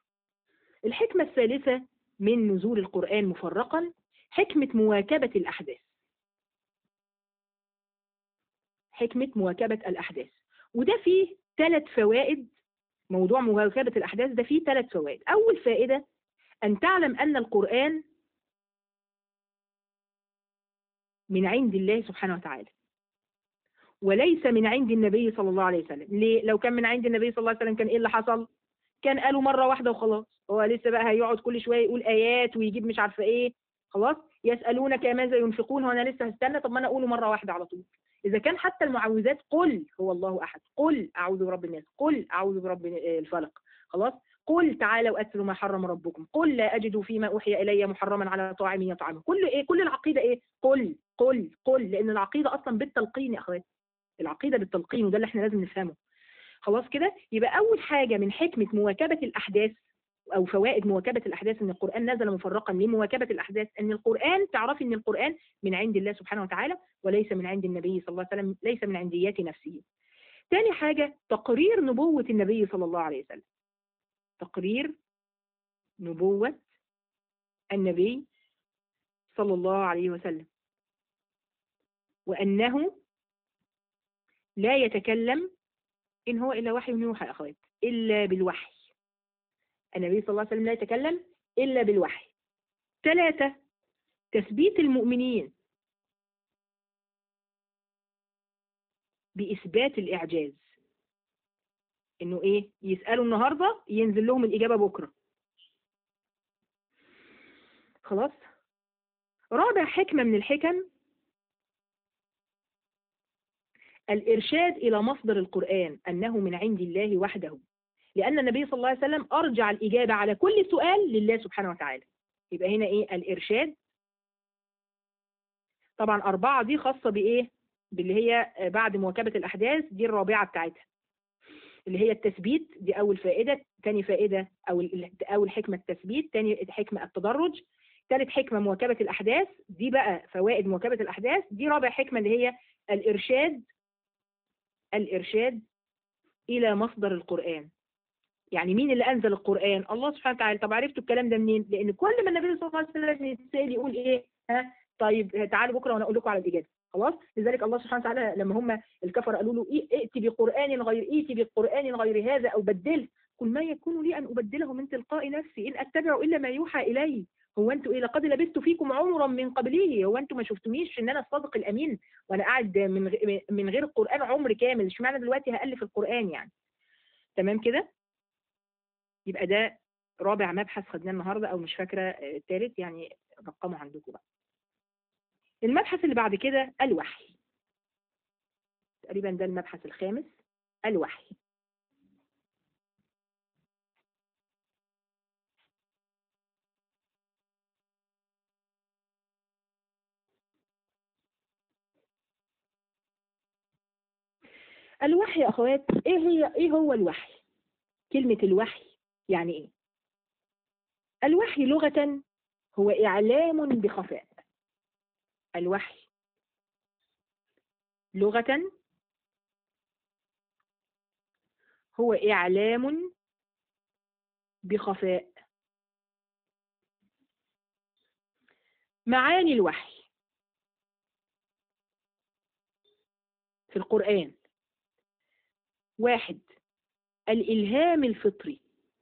الحكمة الثالثة من نزول القرآن مفرقا حكمة مواكبة الأحداث حكمة مواكبة الأحداث وده فيه ثلاث فوائد موضوع مواكبة الأحداث ده فيه ثلاث فوائد أول فائدة أن تعلم أن القرآن من عند الله سبحانه وتعالى وليس من عند النبي صلى الله عليه وسلم ليه؟ لو كان من عند النبي صلى الله عليه وسلم كان إيه اللي حصل كان قالوا مرة واحدة وخلاص هو لسه بقى هيقعد كل شوية يقول آيات ويجيب مش عارفة إيه خلاص يسألونك ماذا ينفقون وانا لسه هستنى طب ما أنا أقوله مرة واحدة على طول إذا كان حتى المعوذات قل هو الله أحد قل أعوذ برب الناس قل أعوذ برب الفلق خلاص قل تعالوا أتلوا ما حرم ربكم قل لا أجد فيما أوحي إلي محرما على طاعم يطعمه كل إيه كل العقيدة إيه قل قل قل لأن العقيدة أصلا بالتلقين يا أخواتي العقيدة بالتلقين وده اللي احنا لازم نفهمه خلاص كده يبقى أول حاجة من حكمة مواكبة الأحداث أو فوائد مواكبة الأحداث إن القرآن نزل مفرقا لمواكبة الأحداث إن القرآن تعرفي إن القرآن من عند الله سبحانه وتعالى وليس من عند النبي صلى الله عليه وسلم ليس من عنديات نفسه تاني حاجة تقرير نبوة النبي صلى الله عليه وسلم تقرير نبوة النبي صلى الله عليه وسلم وأنه لا يتكلم إن هو إلا وحي يوحى يا أخوات إلا بالوحي النبي صلى الله عليه وسلم لا يتكلم إلا بالوحي ثلاثة تثبيت المؤمنين بإثبات الإعجاز إنه إيه يسألوا النهاردة ينزل لهم الإجابة بكرة خلاص رابع حكمة من الحكم الإرشاد إلى مصدر القرآن أنه من عند الله وحده لأن النبي صلى الله عليه وسلم أرجع الإجابة على كل سؤال لله سبحانه وتعالى يبقى هنا إيه الإرشاد طبعا أربعة دي خاصة بإيه باللي هي بعد مواكبة الأحداث دي الرابعة بتاعتها اللي هي التثبيت دي أول فائدة تاني فائدة أو أول حكمة التثبيت تاني حكمة التدرج ثالث حكمة مواكبة الأحداث دي بقى فوائد مواكبة الأحداث دي رابع حكمة اللي هي الإرشاد الإرشاد إلى مصدر القرآن يعني مين اللي أنزل القرآن الله سبحانه وتعالى طب عرفتوا الكلام ده منين لأن كل ما النبي صلى الله عليه وسلم يتسأل يقول إيه ها طيب تعالوا بكرة وأنا أقول لكم على الإجابة خلاص لذلك الله سبحانه وتعالى لما هم الكفر قالوا له إيه ائت بقرآن غير ائت بقرآن غير هذا أو بدله قل ما يكون لي أن أبدله من تلقاء نفسي إن أتبع إلا ما يوحى إلي هو انتوا ايه لقد لبثت فيكم عمرا من قبله هو انتوا ما شفتونيش ان انا الصادق الامين وانا قاعد من من غير القران عمر كامل اشمعنى دلوقتي هالف القران يعني تمام كده يبقى ده رابع مبحث خدناه النهارده او مش فاكره الثالث يعني رقمه عندكم بقى المبحث اللي بعد كده الوحي تقريبا ده المبحث الخامس الوحي الوحي يا اخوات ايه هي ايه هو الوحي كلمة الوحي يعني ايه الوحي لغة هو اعلام بخفاء الوحي لغة هو اعلام بخفاء معاني الوحي في القرآن واحد الإلهام الفطري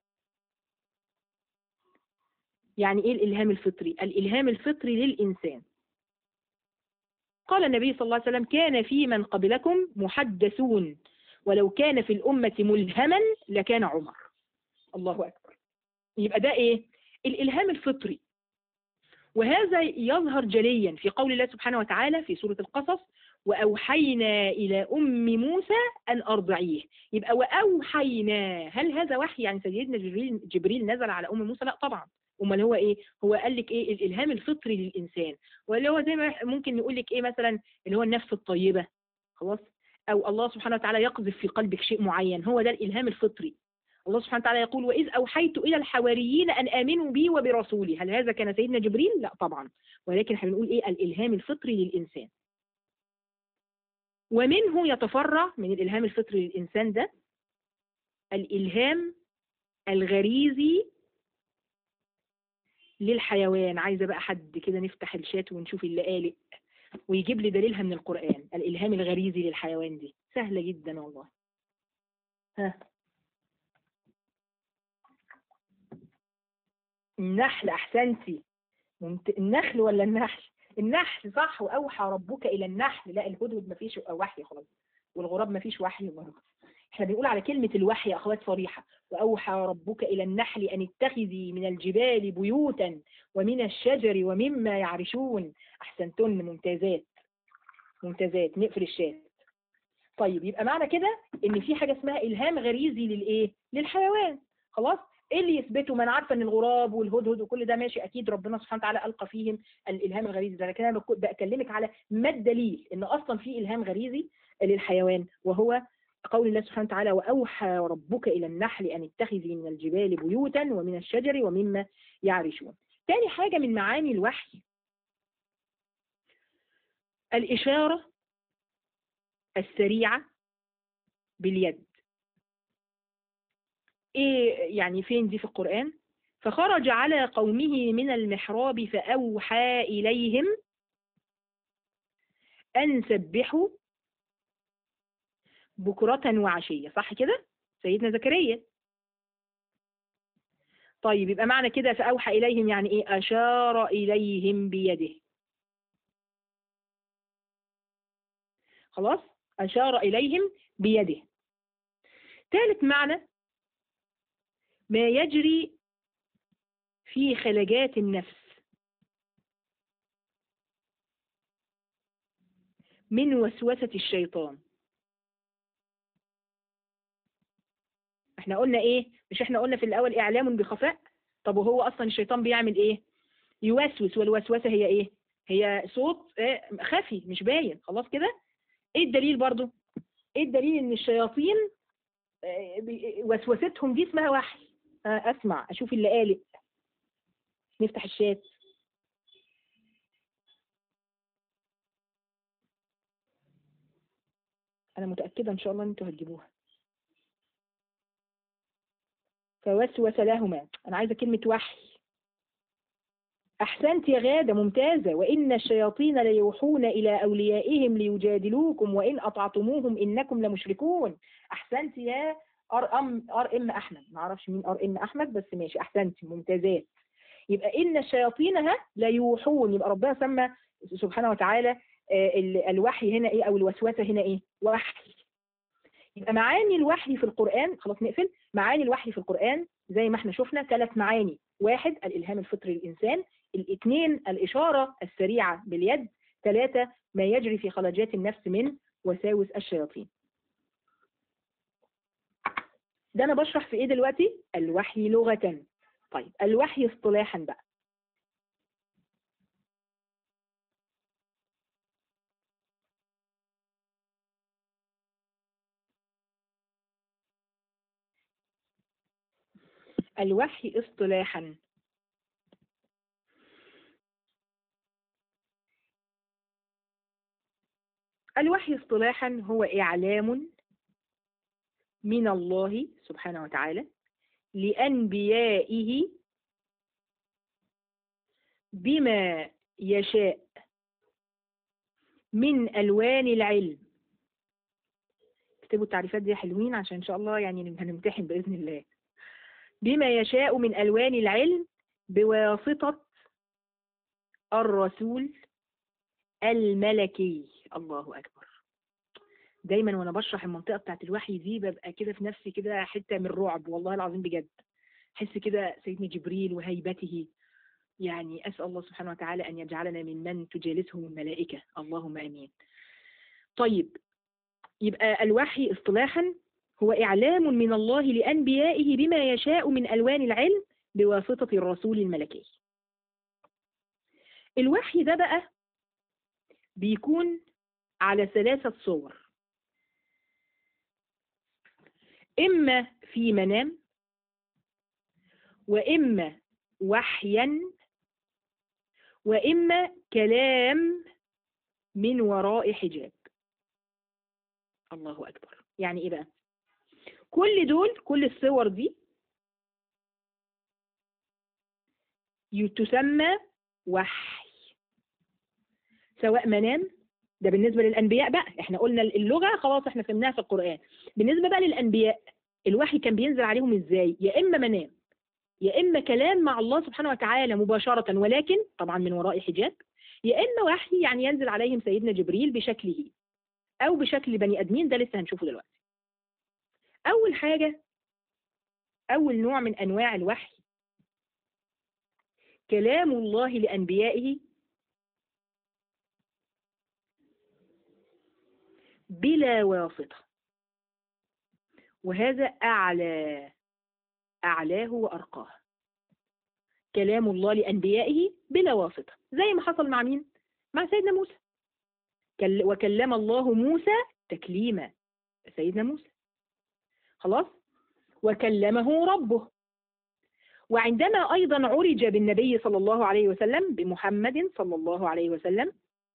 يعني إيه الإلهام الفطري؟ الإلهام الفطري للإنسان قال النبي صلى الله عليه وسلم كان في من قبلكم محدثون ولو كان في الأمة ملهما لكان عمر الله أكبر يبقى ده إيه؟ الإلهام الفطري وهذا يظهر جليا في قول الله سبحانه وتعالى في سورة القصص وأوحينا إلى أم موسى أن أرضعيه يبقى وأوحينا هل هذا وحي يعني سيدنا جبريل, جبريل نزل على أم موسى لا طبعا امال هو ايه هو قال لك ايه الالهام الفطري للانسان واللي هو زي ما ممكن نقول لك ايه مثلا اللي هو النفس الطيبه خلاص او الله سبحانه وتعالى يقذف في قلبك شيء معين هو ده الالهام الفطري الله سبحانه وتعالى يقول واذ اوحيت الى الحواريين ان امنوا بي وبرسولي هل هذا كان سيدنا جبريل لا طبعا ولكن احنا بنقول ايه الالهام الفطري للانسان ومنه يتفرع من الإلهام الفطري للإنسان ده الإلهام الغريزي للحيوان عايزة بقى حد كده نفتح الشات ونشوف اللي قالق ويجيب لي دليلها من القرآن الإلهام الغريزي للحيوان دي سهلة جدا والله ها النحل أحسنتي النخل ولا النحل النحل صح واوحى ربك الى النحل لا الهدهد مفيش وحي خالص والغراب مفيش وحي برضه احنا بنقول على كلمة الوحي يا اخوات صريحة واوحى ربك الى النحل ان اتخذي من الجبال بيوتا ومن الشجر ومما يعرشون احسنتن ممتازات ممتازات نقفل الشات طيب يبقى معنى كده ان في حاجه اسمها الهام غريزي للايه للحيوان خلاص ايه اللي يثبته ما انا عارفه ان الغراب والهدهد وكل ده ماشي اكيد ربنا سبحانه وتعالى القى فيهم الالهام الغريزي ده لكن انا بك- بكلمك على ما الدليل ان اصلا في الهام غريزي للحيوان وهو قول الله سبحانه وتعالى واوحى ربك الى النحل ان اتخذي من الجبال بيوتا ومن الشجر ومما يعرشون تاني حاجه من معاني الوحي الاشاره السريعه باليد ايه يعني فين دي في القرآن فخرج على قومه من المحراب فأوحى إليهم أن سبحوا بكرة وعشية صح كده سيدنا زكريا طيب يبقى معنى كده فأوحى إليهم يعني إيه أشار إليهم بيده خلاص أشار إليهم بيده ثالث معنى ما يجري في خلجات النفس من وسوسة الشيطان احنا قلنا ايه مش احنا قلنا في الاول اعلام بخفاء طب وهو اصلا الشيطان بيعمل ايه يوسوس والوسوسة هي ايه هي صوت إيه؟ خفي مش باين خلاص كده ايه الدليل برضو ايه الدليل ان الشياطين آه، بي- وسوستهم دي اسمها وحي آه، اسمع اشوف اللي قالق نفتح الشات انا متاكده ان شاء الله ان انتوا هتجيبوها فوسوس لهما انا عايزه كلمه وحي احسنت يا غاده ممتازه وان الشياطين ليوحون الى اوليائهم ليجادلوكم وان اطعتموهم انكم لمشركون احسنت يا ار ام ار ام احمد ما اعرفش مين ار ام احمد بس ماشي احسنت ممتازات يبقى ان الشياطين ها ليوحون يبقى ربنا سمى سبحانه وتعالى آه، ال- الوحي هنا ايه او الوسوسه هنا ايه وحي يبقى معاني الوحي في القران خلاص نقفل معاني الوحي في القران زي ما احنا شفنا ثلاث معاني واحد الالهام الفطري للانسان الاثنين الاشاره السريعه باليد ثلاثه ما يجري في خلاجات النفس من وساوس الشياطين ده انا بشرح في ايه دلوقتي الوحي لغه طيب الوحي اصطلاحا بقى الوحي اصطلاحا الوحي اصطلاحا هو إعلام من الله سبحانه وتعالى لأنبيائه بما يشاء من ألوان العلم اكتبوا التعريفات دي حلوين عشان إن شاء الله يعني هنمتحن بإذن الله بما يشاء من ألوان العلم بواسطة الرسول الملكي الله أكبر دايما وانا بشرح المنطقه بتاعت الوحي دي ببقى كده في نفسي كده حته من الرعب والله العظيم بجد احس كده سيدنا جبريل وهيبته يعني اسال الله سبحانه وتعالى ان يجعلنا ممن تجالسهم الملائكه اللهم امين طيب يبقى الوحي اصطلاحا هو اعلام من الله لانبيائه بما يشاء من الوان العلم بواسطه الرسول الملكي الوحي ده بقى بيكون على ثلاثه صور إما في منام وإما وحيا وإما كلام من وراء حجاب الله أكبر يعني إيه بقى كل دول كل الصور دي تسمى وحي سواء منام ده بالنسبة للأنبياء بقى احنا قلنا اللغة خلاص احنا فهمناها في القرآن بالنسبة بقى للأنبياء الوحي كان بينزل عليهم ازاي يا إما منام يا إما كلام مع الله سبحانه وتعالى مباشرة ولكن طبعا من وراء حجاب يا إما وحي يعني ينزل عليهم سيدنا جبريل بشكله أو بشكل بني آدمين ده لسه هنشوفه دلوقتي أول حاجة أول نوع من أنواع الوحي كلام الله لأنبيائه بلا واسطة وهذا أعلى أعلاه وأرقاه كلام الله لأنبيائه بلا واسطة زي ما حصل مع مين؟ مع سيدنا موسى كل- وكلم الله موسى تكليما سيدنا موسى خلاص وكلمه ربه وعندما أيضا عرج بالنبي صلى الله عليه وسلم بمحمد صلى الله عليه وسلم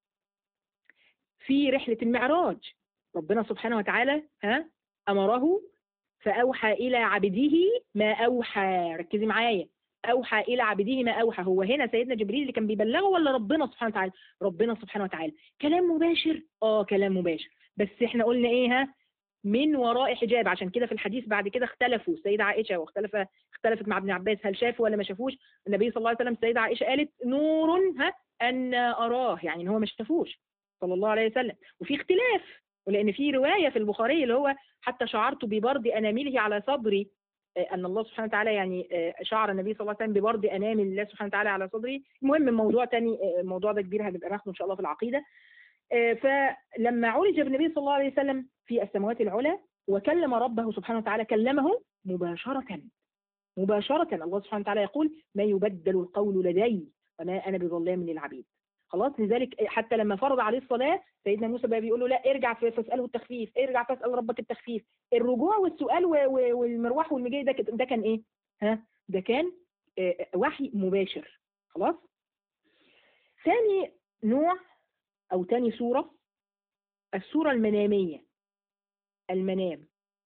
في رحلة المعراج ربنا سبحانه وتعالى ها أمره فأوحى إلى عبده ما أوحى ركزي معايا أوحى إلى عبده ما أوحى هو هنا سيدنا جبريل اللي كان بيبلغه ولا ربنا سبحانه وتعالى ربنا سبحانه وتعالى كلام مباشر آه كلام مباشر بس إحنا قلنا إيه ها من وراء حجاب عشان كده في الحديث بعد كده اختلفوا السيدة عائشة واختلف اختلفت مع ابن عباس هل شافوا ولا ما شافوش النبي صلى الله عليه وسلم السيدة عائشة قالت نور ها أن أراه يعني إن هو ما شافوش صلى الله عليه وسلم وفي اختلاف ولأن في رواية في البخاري اللي هو حتى شعرت ببرد أنامله على صدري آه، أن الله سبحانه وتعالى يعني آه، شعر النبي صلى الله عليه وسلم ببرد أنامل الله سبحانه وتعالى على صدري المهم موضوع تاني آه، الموضوع ده كبير هنبقى ناخده إن شاء الله في العقيدة آه، فلما عرج بالنبي صلى الله عليه وسلم في السماوات العلى وكلم ربه سبحانه وتعالى كلمه مباشرة مباشرة الله سبحانه وتعالى يقول ما يبدل القول لدي وما أنا بظلام للعبيد خلاص لذلك حتى لما فرض عليه الصلاة سيدنا موسى بقى بيقول له لا ارجع ف- فاسأله التخفيف ارجع فاسأل ربك التخفيف الرجوع والسؤال و- و- والمروح والمجي ده كت- ده كان ايه ها ده كان آه، وحي مباشر خلاص ثاني نوع او ثاني صورة الصورة المنامية المنام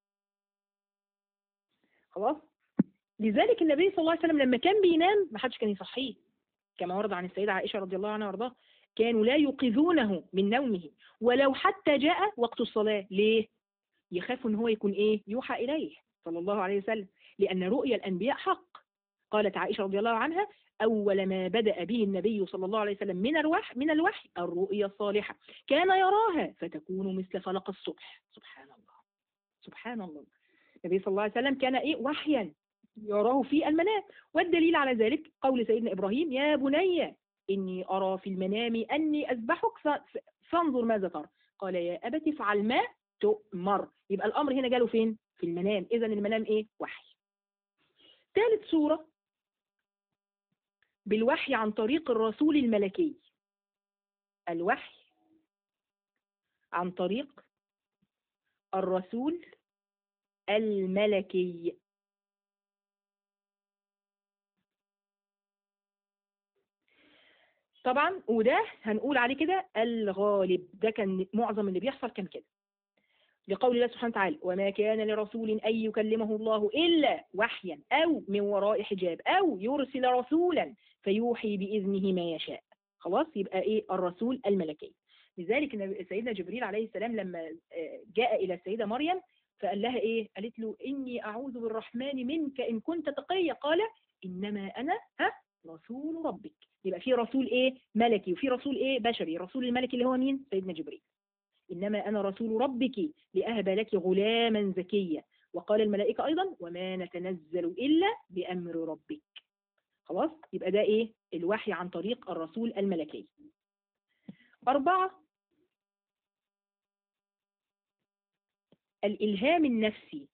خلاص لذلك النبي صلى الله عليه وسلم لما كان بينام ما حدش كان يصحيه كما ورد عن السيدة عائشة رضي الله عنها وارضاها كانوا لا يوقظونه من نومه ولو حتى جاء وقت الصلاة ليه؟ يخافوا ان هو يكون ايه؟ يوحى اليه صلى الله عليه وسلم لان رؤيا الانبياء حق قالت عائشة رضي الله عنها أول ما بدأ به النبي صلى الله عليه وسلم من الوحي من الوحي الرؤيا الصالحة كان يراها فتكون مثل فلق الصبح سبحان الله سبحان الله النبي صلى الله عليه وسلم كان ايه وحيا يراه في المنام والدليل على ذلك قول سيدنا إبراهيم يا بني إني أرى في المنام أني أذبحك ف- ف- فانظر ماذا ترى قال يا أبت افعل ما تؤمر يبقى الأمر هنا جاله فين في المنام إذا المنام إيه وحي ثالث صورة بالوحي عن طريق الرسول الملكي الوحي عن طريق الرسول الملكي طبعا وده هنقول عليه كده الغالب ده كان معظم اللي بيحصل كان كده لقول الله سبحانه وتعالى وما كان لرسول أن يكلمه الله إلا وحيا أو من وراء حجاب أو يرسل رسولا فيوحي بإذنه ما يشاء خلاص يبقى إيه الرسول الملكي لذلك النبي- سيدنا جبريل عليه السلام لما آه، جاء إلى السيدة مريم فقال لها إيه قالت له إني أعوذ بالرحمن منك إن كنت تقيا قال إنما أنا ها رسول ربك يبقى في رسول ايه ملكي وفي رسول ايه بشري الرسول الملكي اللي هو مين سيدنا جبريل انما انا رسول ربك لاهب لك غلاما زكيا وقال الملائكه ايضا وما نتنزل الا بامر ربك خلاص يبقى ده ايه الوحي عن طريق الرسول الملكي اربعه الالهام النفسي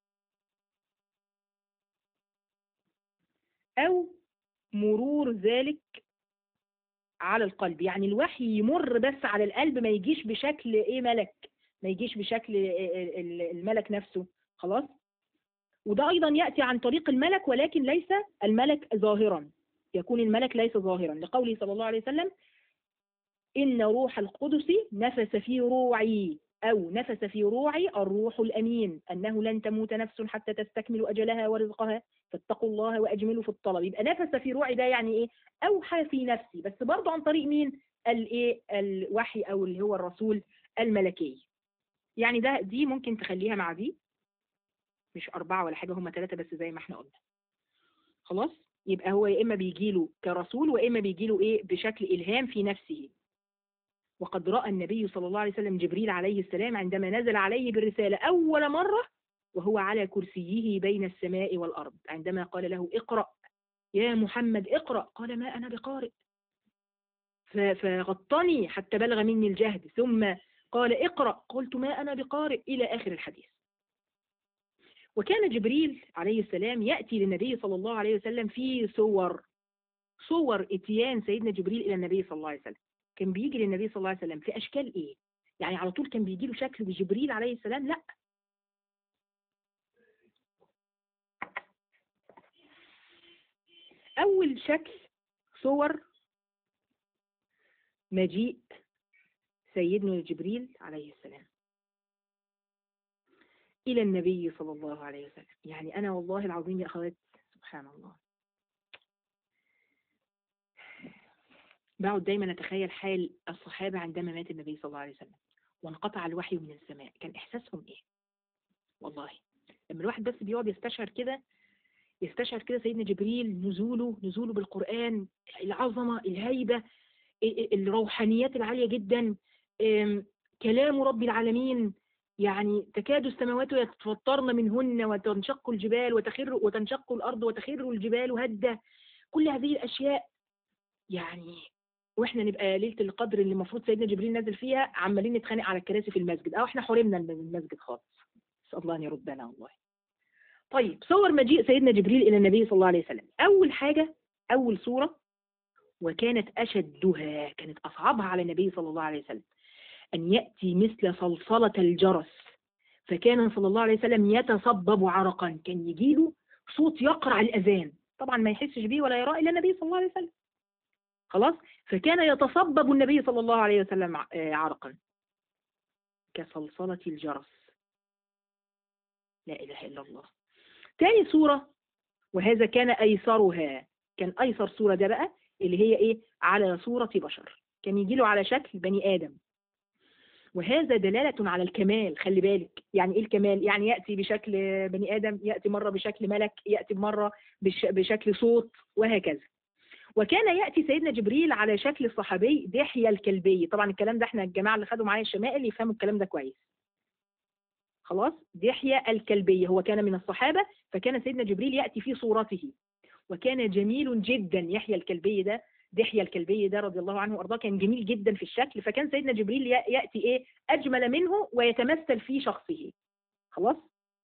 او مرور ذلك على القلب يعني الوحي يمر بس على القلب ما يجيش بشكل ايه ملك ما يجيش بشكل ال- ال- الملك نفسه خلاص وده ايضا ياتي عن طريق الملك ولكن ليس الملك ظاهرا يكون الملك ليس ظاهرا لقوله صلى الله عليه وسلم ان روح القدس نفس في روعي او نفس في روعي الروح الامين انه لن تموت نفس حتى تستكمل اجلها ورزقها فاتقوا الله واجملوا في الطلب يبقى نفس في روعي ده يعني ايه اوحى في نفسي بس برضه عن طريق مين الايه الوحي او اللي هو الرسول الملكي يعني ده دي ممكن تخليها مع دي مش أربعة ولا حاجة هم ثلاثة بس زي ما احنا قلنا خلاص يبقى هو يا إما بيجيله كرسول وإما بيجيله إيه بشكل إلهام في نفسه وقد رأى النبي صلى الله عليه وسلم جبريل عليه السلام عندما نزل عليه بالرسالة أول مرة وهو على كرسيه بين السماء والأرض عندما قال له اقرأ يا محمد اقرأ قال ما أنا بقارئ ف- فغطني حتى بلغ مني الجهد ثم قال اقرأ قلت ما أنا بقارئ إلى آخر الحديث وكان جبريل عليه السلام يأتي للنبي صلى الله عليه وسلم في صور صور اتيان سيدنا جبريل إلى النبي صلى الله عليه وسلم كان بيجي للنبي صلى الله عليه وسلم في أشكال إيه يعني على طول كان بيجي له شكل بجبريل عليه السلام لا أول شكل صور مجيء سيدنا جبريل عليه السلام إلى النبي صلى الله عليه وسلم يعني أنا والله العظيم يا أخوات سبحان الله بقعد دايما أتخيل حال الصحابة عندما مات النبي صلى الله عليه وسلم وانقطع الوحي من السماء كان إحساسهم إيه والله لما الواحد بس بيقعد يستشعر كده يستشعر كده سيدنا جبريل نزوله نزوله بالقرآن العظمة الهيبة الروحانيات العالية جدا كلام رب العالمين يعني تكاد السماوات يتفطرن منهن وتنشق الجبال وتخر وتنشق الأرض وتخر الجبال هدة كل هذه الأشياء يعني واحنا نبقى ليله القدر اللي المفروض سيدنا جبريل نازل فيها عمالين نتخانق على الكراسي في المسجد او احنا حرمنا من المسجد خالص نسال الله ان يردنا والله طيب صور مجيء سيدنا جبريل الى النبي صلى الله عليه وسلم اول حاجه اول صوره وكانت اشدها كانت اصعبها على النبي صلى الله عليه وسلم ان ياتي مثل صلصله الجرس فكان صلى الله عليه وسلم يتصبب عرقا كان يجيله صوت يقرع الاذان طبعا ما يحسش بيه ولا يراه الا النبي صلى الله عليه وسلم خلاص فكان يتصبب النبي صلى الله عليه وسلم عرقا كصلصلة الجرس لا إله إلا الله تاني صورة وهذا كان أيسرها كان أيسر صورة ده بقى اللي هي إيه على صورة بشر كان يجي له على شكل بني آدم وهذا دلالة على الكمال خلي بالك يعني إيه الكمال يعني يأتي بشكل بني آدم يأتي مرة بشكل ملك يأتي مرة بش بشكل صوت وهكذا وكان يأتي سيدنا جبريل على شكل الصحابي دحية الكلبي طبعا الكلام ده احنا الجماعة اللي خدوا معايا الشمائل يفهموا الكلام ده كويس خلاص دحية الكلبي هو كان من الصحابة فكان سيدنا جبريل يأتي في صورته وكان جميل جدا يحيى الكلبي ده دحية الكلبي ده رضي الله عنه وارضاه كان جميل جدا في الشكل فكان سيدنا جبريل يأتي ايه أجمل منه ويتمثل في شخصه خلاص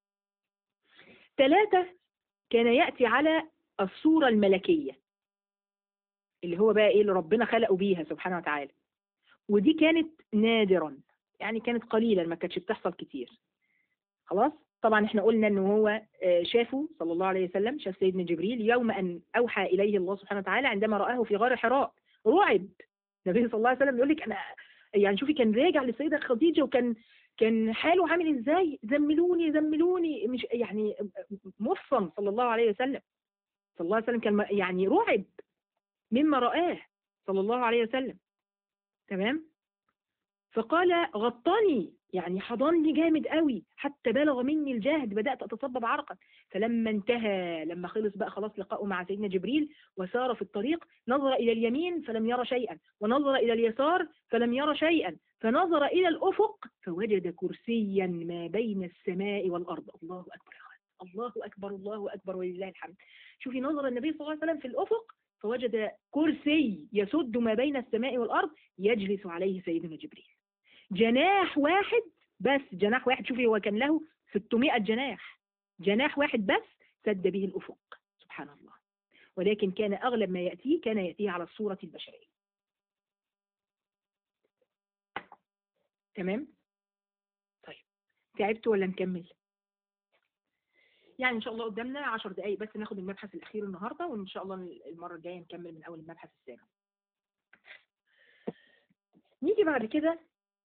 ثلاثة كان يأتي على الصورة الملكية اللي هو بقى ايه اللي ربنا خلقه بيها سبحانه وتعالى ودي كانت نادرا يعني كانت قليلا ما كانتش بتحصل كتير خلاص طبعا احنا قلنا ان هو شافه صلى الله عليه وسلم شاف سيدنا جبريل يوم ان اوحى اليه الله سبحانه وتعالى عندما رآه في غار حراء رعب النبي صلى الله عليه وسلم يقول لك انا يعني شوفي كان راجع للسيده خديجه وكان كان حاله عامل ازاي زملوني زملوني مش يعني مفصم صلى الله عليه وسلم صلى الله عليه وسلم كان يعني رعب مما رآه صلى الله عليه وسلم تمام فقال غطاني يعني حضني جامد قوي حتى بلغ مني الجهد بدأت أتصبب عرقا فلما انتهى لما خلص بقى خلاص لقاؤه مع سيدنا جبريل وسار في الطريق نظر إلى اليمين فلم يرى شيئا ونظر إلى اليسار فلم يرى شيئا فنظر إلى الأفق فوجد كرسيا ما بين السماء والأرض الله أكبر الله أكبر الله أكبر ولله الحمد شوفي نظر النبي صلى الله عليه وسلم في الأفق فوجد كرسي يسد ما بين السماء والأرض يجلس عليه سيدنا جبريل جناح واحد بس جناح واحد شوفي هو كان له 600 جناح جناح واحد بس سد به الأفق سبحان الله ولكن كان أغلب ما يأتيه كان يأتيه على الصورة البشرية تمام طيب تعبت ولا نكمل يعني ان شاء الله قدامنا 10 دقائق بس ناخد المبحث الاخير النهارده وان شاء الله المره الجايه نكمل من اول المبحث السابع نيجي بعد كده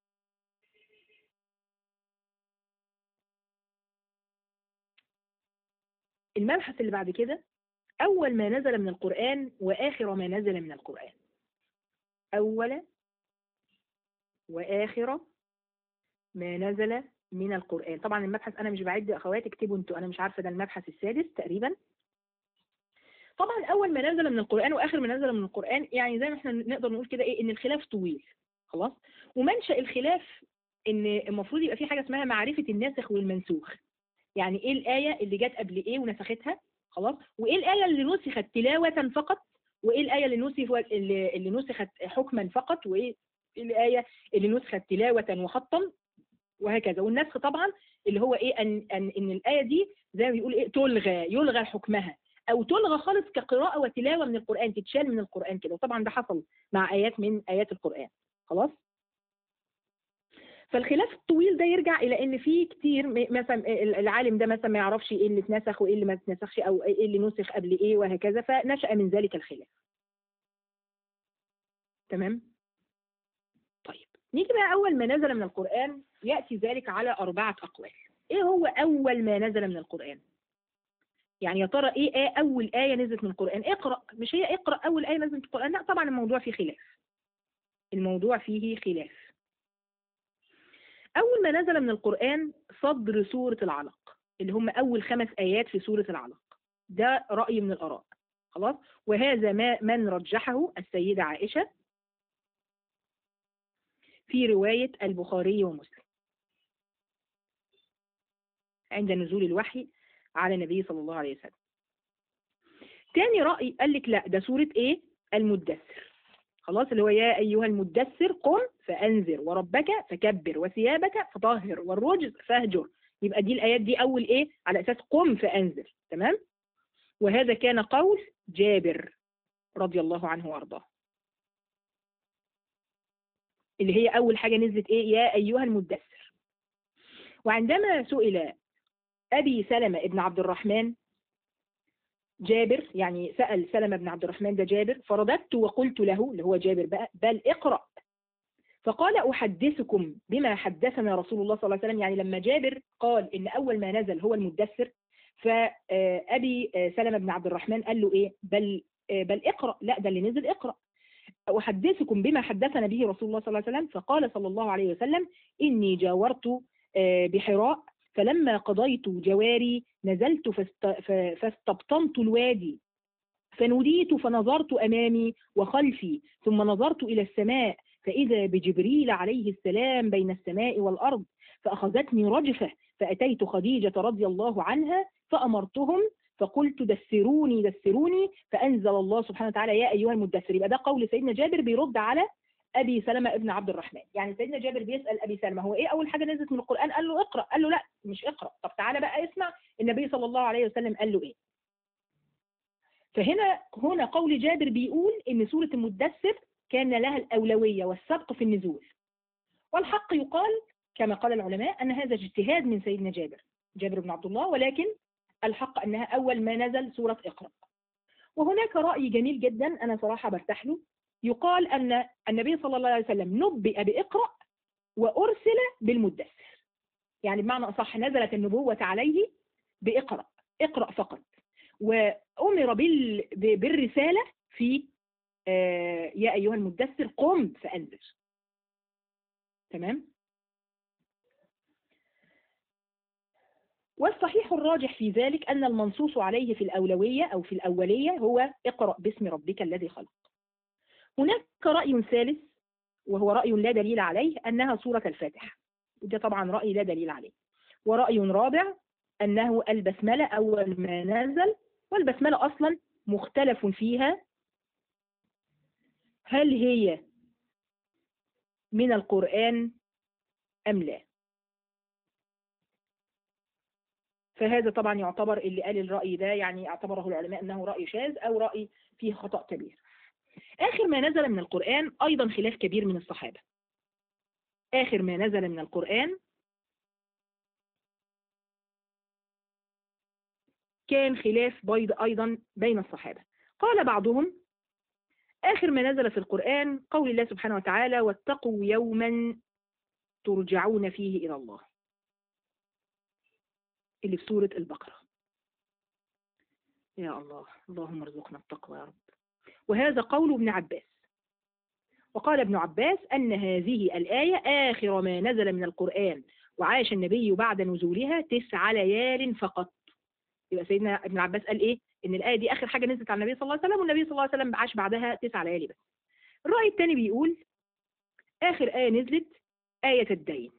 المبحث اللي بعد كده أول ما نزل من القرآن وآخر ما نزل من القرآن أول وآخر ما نزل من القرآن طبعا المبحث أنا مش بعد أخوات اكتبوا انتوا أنا مش عارفة ده المبحث السادس تقريبا طبعا أول ما نزل من القرآن وآخر ما نزل من القرآن يعني زي ما احنا نقدر نقول كده إيه إن الخلاف طويل خلاص ومنشأ الخلاف إن المفروض يبقى في حاجة اسمها معرفة الناسخ والمنسوخ يعني إيه الآية اللي جت قبل إيه ونسختها خلاص وإيه الآية اللي نسخت تلاوة فقط وإيه الآية اللي نسخت اللي, اللي نسخت حكما فقط وإيه الآية اللي نسخت تلاوة وخطا وهكذا والنسخ طبعا اللي هو ايه ان ان ان الايه دي زي ما بيقول ايه تلغى يلغى حكمها او تلغى خالص كقراءه وتلاوه من القران تتشال من القران كده وطبعا ده حصل مع ايات من ايات القران خلاص فالخلاف الطويل ده يرجع الى ان في كتير م- مثلا العالم ده مثلا ما يعرفش ايه اللي اتنسخ وايه اللي ما اتنسخش او ايه اللي نسخ قبل ايه وهكذا فنشأ من ذلك الخلاف تمام طيب نيجي بقى اول ما نزل من القرآن يأتي ذلك على أربعة أقوال ايه هو اول ما نزل من القرآن يعني يا ترى ايه, ايه اول آية نزلت من القرآن اقرأ مش هي اقرأ اول آية نزلت من القرآن لا طبعا الموضوع فيه خلاف الموضوع فيه خلاف أول ما نزل من القرآن صدر سورة العلق اللي هم أول خمس آيات في سورة العلق ده رأي من الآراء خلاص وهذا ما من رجحه السيدة عائشة في رواية البخاري ومسلم عند نزول الوحي على النبي صلى الله عليه وسلم تاني رأي قال لك لا ده سورة ايه المدثر خلاص اللي هو يا أيها المدثر قم فأنذر وربك فكبر وثيابك فطهر والرجز فاهجر يبقى دي الآيات دي أول إيه على أساس قم فأنذر تمام وهذا كان قول جابر رضي الله عنه وأرضاه اللي هي أول حاجة نزلت إيه يا أيها المدثر وعندما سئل أبي سلمة ابن عبد الرحمن جابر يعني سأل سلمة بن عبد الرحمن ده جابر فرددت وقلت له اللي هو جابر بقى بل اقرأ فقال أحدثكم بما حدثنا رسول الله صلى الله عليه وسلم يعني لما جابر قال إن أول ما نزل هو المدثر فأبي سلمة بن عبد الرحمن قال له إيه بل بل اقرأ لا ده اللي نزل اقرأ أحدثكم بما حدثنا به رسول الله صلى الله عليه وسلم فقال صلى الله عليه وسلم إني جاورت بحراء فلما قضيت جواري نزلت فاست... فاستبطنت الوادي فنوديت فنظرت أمامي وخلفي ثم نظرت إلى السماء فإذا بجبريل عليه السلام بين السماء والأرض فأخذتني رجفة فأتيت خديجة رضي الله عنها فأمرتهم فقلت دثروني دثروني فأنزل الله سبحانه وتعالى يا أيها المدثر يبقى ده قول سيدنا جابر بيرد على أبي سلمة ابن عبد الرحمن يعني سيدنا جابر بيسأل أبي سلمة هو إيه أول حاجة نزلت من القرآن قال له اقرأ قال له لا مش اقرأ طب تعالى بقى اسمع النبي صلى الله عليه وسلم قال له إيه فهنا هنا قول جابر بيقول إن سورة المدثر كان لها الأولوية والسبق في النزول والحق يقال كما قال العلماء أن هذا اجتهاد من سيدنا جابر جابر بن عبد الله ولكن الحق أنها أول ما نزل سورة اقرأ وهناك رأي جميل جدا أنا صراحة برتاح له يقال أن النبي صلى الله عليه وسلم نبئ بإقرأ وأرسل بالمدثر يعني بمعنى أصح نزلت النبوة عليه بإقرأ اقرأ فقط وأمر بال... بالرسالة في آه يا أيها المدثر قم فأنذر تمام والصحيح الراجح في ذلك أن المنصوص عليه في الأولوية أو في الأولية هو اقرأ باسم ربك الذي خلق هناك رأي ثالث وهو رأي لا دليل عليه أنها سورة الفاتحة وده طبعا رأي لا دليل عليه ورأي رابع أنه البسملة أول ما نزل والبسملة أصلا مختلف فيها هل هي من القرآن أم لا فهذا طبعا يعتبر اللي قال الرأي ده يعني اعتبره العلماء أنه رأي شاذ أو رأي فيه خطأ كبير آخر ما نزل من القرآن أيضا خلاف كبير من الصحابة آخر ما نزل من القرآن كان خلاف بيض أيضا بين الصحابة قال بعضهم آخر ما نزل في القرآن قول الله سبحانه وتعالى واتقوا يوما ترجعون فيه إلى الله اللي في سورة البقرة يا الله اللهم ارزقنا التقوى يا رب وهذا قول ابن عباس وقال ابن عباس أن هذه الآية آخر ما نزل من القرآن وعاش النبي بعد نزولها تسع ليال فقط يبقى سيدنا ابن عباس قال إيه إن الآية دي آخر حاجة نزلت على النبي صلى الله عليه وسلم والنبي صلى الله عليه وسلم عاش بعدها تسع ليالي بس الرأي الثاني بيقول آخر آية نزلت آية الدين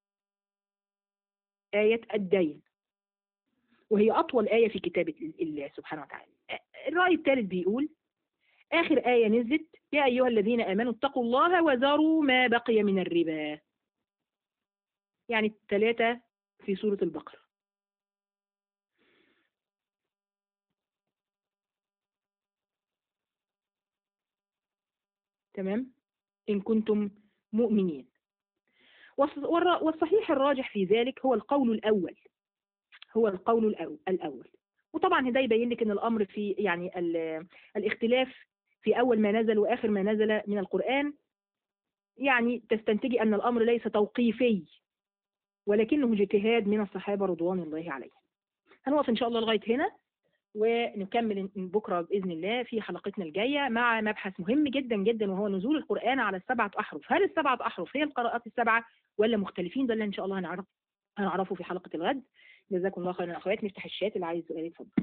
آية الدين وهي أطول آية في كتاب الله سبحانه وتعالى الرأي الثالث بيقول آخر آية نزلت يا أيها الذين آمنوا اتقوا الله وذروا ما بقي من الربا يعني الثلاثة في سورة البقرة تمام إن كنتم مؤمنين والص- والر- والصحيح الراجح في ذلك هو القول الأول هو القول الأو- الأول وطبعا ده يبين لك ان الامر في يعني ال- الاختلاف في اول ما نزل واخر ما نزل من القران يعني تستنتجي ان الامر ليس توقيفي ولكنه اجتهاد من الصحابه رضوان الله عليهم. هنقف ان شاء الله لغايه هنا ونكمل بكره باذن الله في حلقتنا الجايه مع مبحث مهم جدا جدا وهو نزول القران على السبعه احرف، هل السبعه احرف هي القراءات السبعه ولا مختلفين؟ ده اللي ان شاء الله هنعرف هنعرفه في حلقه الغد. جزاكم الله خيرا يا اخوات نفتح الشات اللي عايز سؤال يتفضل.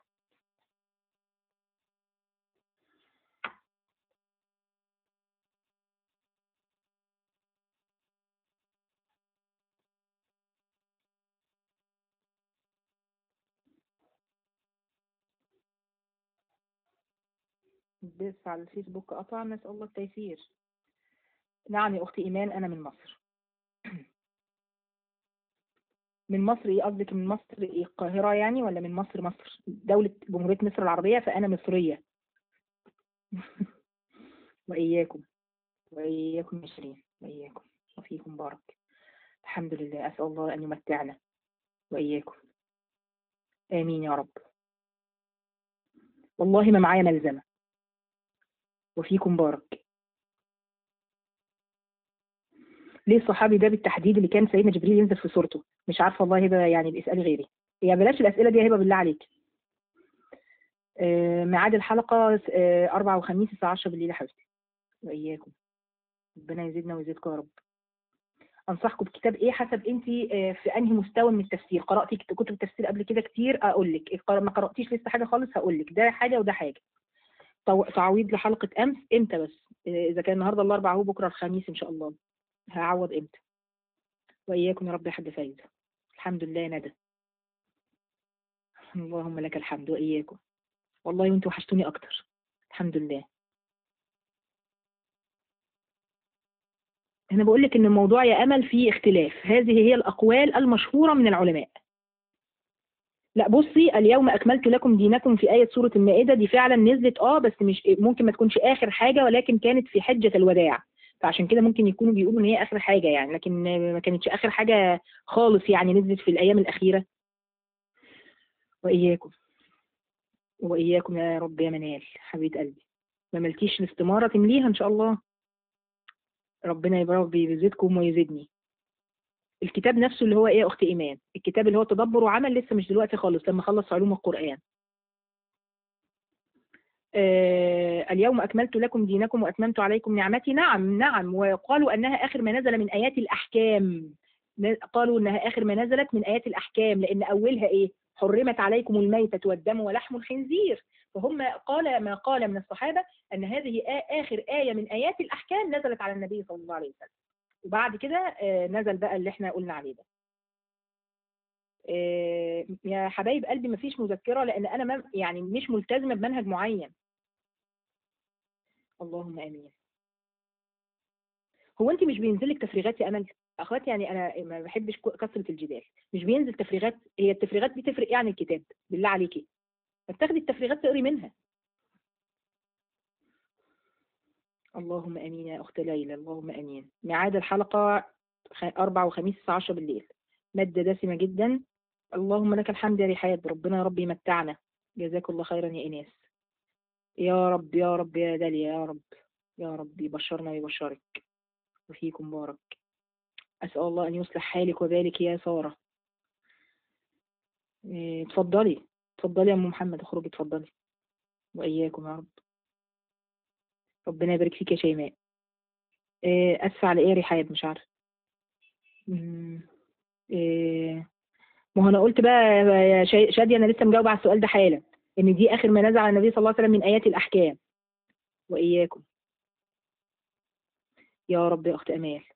بس على الفيسبوك قطع نسأل الله التيسير نعم يا أختي إيمان أنا من مصر من مصر إيه قصدك من مصر إيه القاهرة يعني ولا من مصر مصر دولة جمهورية مصر العربية فأنا مصرية وإياكم وإياكم يا شيرين وإياكم وفيكم بارك الحمد لله أسأل الله أن يمتعنا وإياكم آمين يا رب والله ما معايا ملزمة وفيكم بارك ليه الصحابي ده بالتحديد اللي كان سيدنا جبريل ينزل في صورته مش عارفه والله هبه يعني باسالي غيري يا بلاش الاسئله دي يا هبه بالله عليك آه، ميعاد الحلقه آه، أربعة وخميس الساعة 10 بالليل يا حبيبتي وإياكم ربنا يزيدنا ويزيدكم يا رب أنصحكم بكتاب إيه حسب أنت في أنهي مستوى من التفسير قرأتي كت- كتب تفسير قبل كده كتير أقول لك قر- ما قرأتيش لسه حاجة خالص هقول لك ده حاجة وده حاجة تو- تعويض لحلقة أمس إمتى بس آه، إذا كان النهاردة الأربعاء هو بكرة الخميس إن شاء الله هعوض إمتى وإياكم يا رب يا حاج فايزة الحمد لله ندى اللهم لك الحمد وإياكم والله وانتوا وحشتوني أكتر الحمد لله أنا بقول لك إن الموضوع يا أمل فيه اختلاف هذه هي الأقوال المشهورة من العلماء لا بصي اليوم أكملت لكم دينكم في آية سورة المائدة دي فعلا نزلت اه بس مش ممكن ما تكونش آخر حاجة ولكن كانت في حجة الوداع فعشان كده ممكن يكونوا بيقولوا إن هي آخر حاجة يعني لكن ما كانتش آخر حاجة خالص يعني نزلت في الأيام الأخيرة وإياكم وإياكم يا رب يا منال حبيبة قلبي ما ملتيش الاستمارة تمليها إن شاء الله ربنا يبارك بيزيدكم ويزيدني الكتاب نفسه اللي هو ايه يا اخت ايمان الكتاب اللي هو تدبر وعمل لسه مش دلوقتي خالص لما اخلص علوم القران آه اليوم اكملت لكم دينكم واتممت عليكم نعمتي نعم نعم وقالوا انها اخر ما نزل من ايات الاحكام ن- قالوا انها اخر ما نزلت من ايات الاحكام لان اولها ايه حرمت عليكم الميتة والدم ولحم الخنزير فهم قال ما قال من الصحابة أن هذه آ- آخر آية من آيات الأحكام نزلت على النبي صلى الله عليه وسلم وبعد كده آه، نزل بقى اللي احنا قلنا عليه ده آه، يا حبايب قلبي مفيش مذكرة لأن أنا ما- يعني مش ملتزمة بمنهج معين اللهم آمين هو أنت مش بينزلك تفريغات يا أمل أخواتي يعني أنا ما بحبش ك- كثرة الجدال مش بينزل تفريغات هي التفريغات دي تفرق إيه عن الكتاب بالله عليكي ما تاخدي التفريغات تقري منها اللهم امين يا اخت ليلى اللهم امين ميعاد الحلقه خ- أربعة وخميس الساعة 10 بالليل مادة دسمة جدا اللهم لك الحمد يا رحاب ربنا يا رب يمتعنا جزاك الله خيرا يا إناس يا رب يا رب يا داليا يا رب يا رب يبشرنا ويبشرك وفيكم بارك أسأل الله أن يصلح حالك وبالك يا سارة إيه، اتفضلي اتفضلي يا أم محمد اخرجي اتفضلي وإياكم يا رب ربنا يبارك فيك يا شيماء إيه، أسفة على إيه يا رحاب مش عارفة مم. إيه، ما هو انا قلت بقى يا شا- شادية انا لسه مجاوبة على السؤال ده حالا ان دي اخر ما نزل على النبي صلى الله عليه وسلم من ايات الاحكام واياكم يا رب يا اخت امال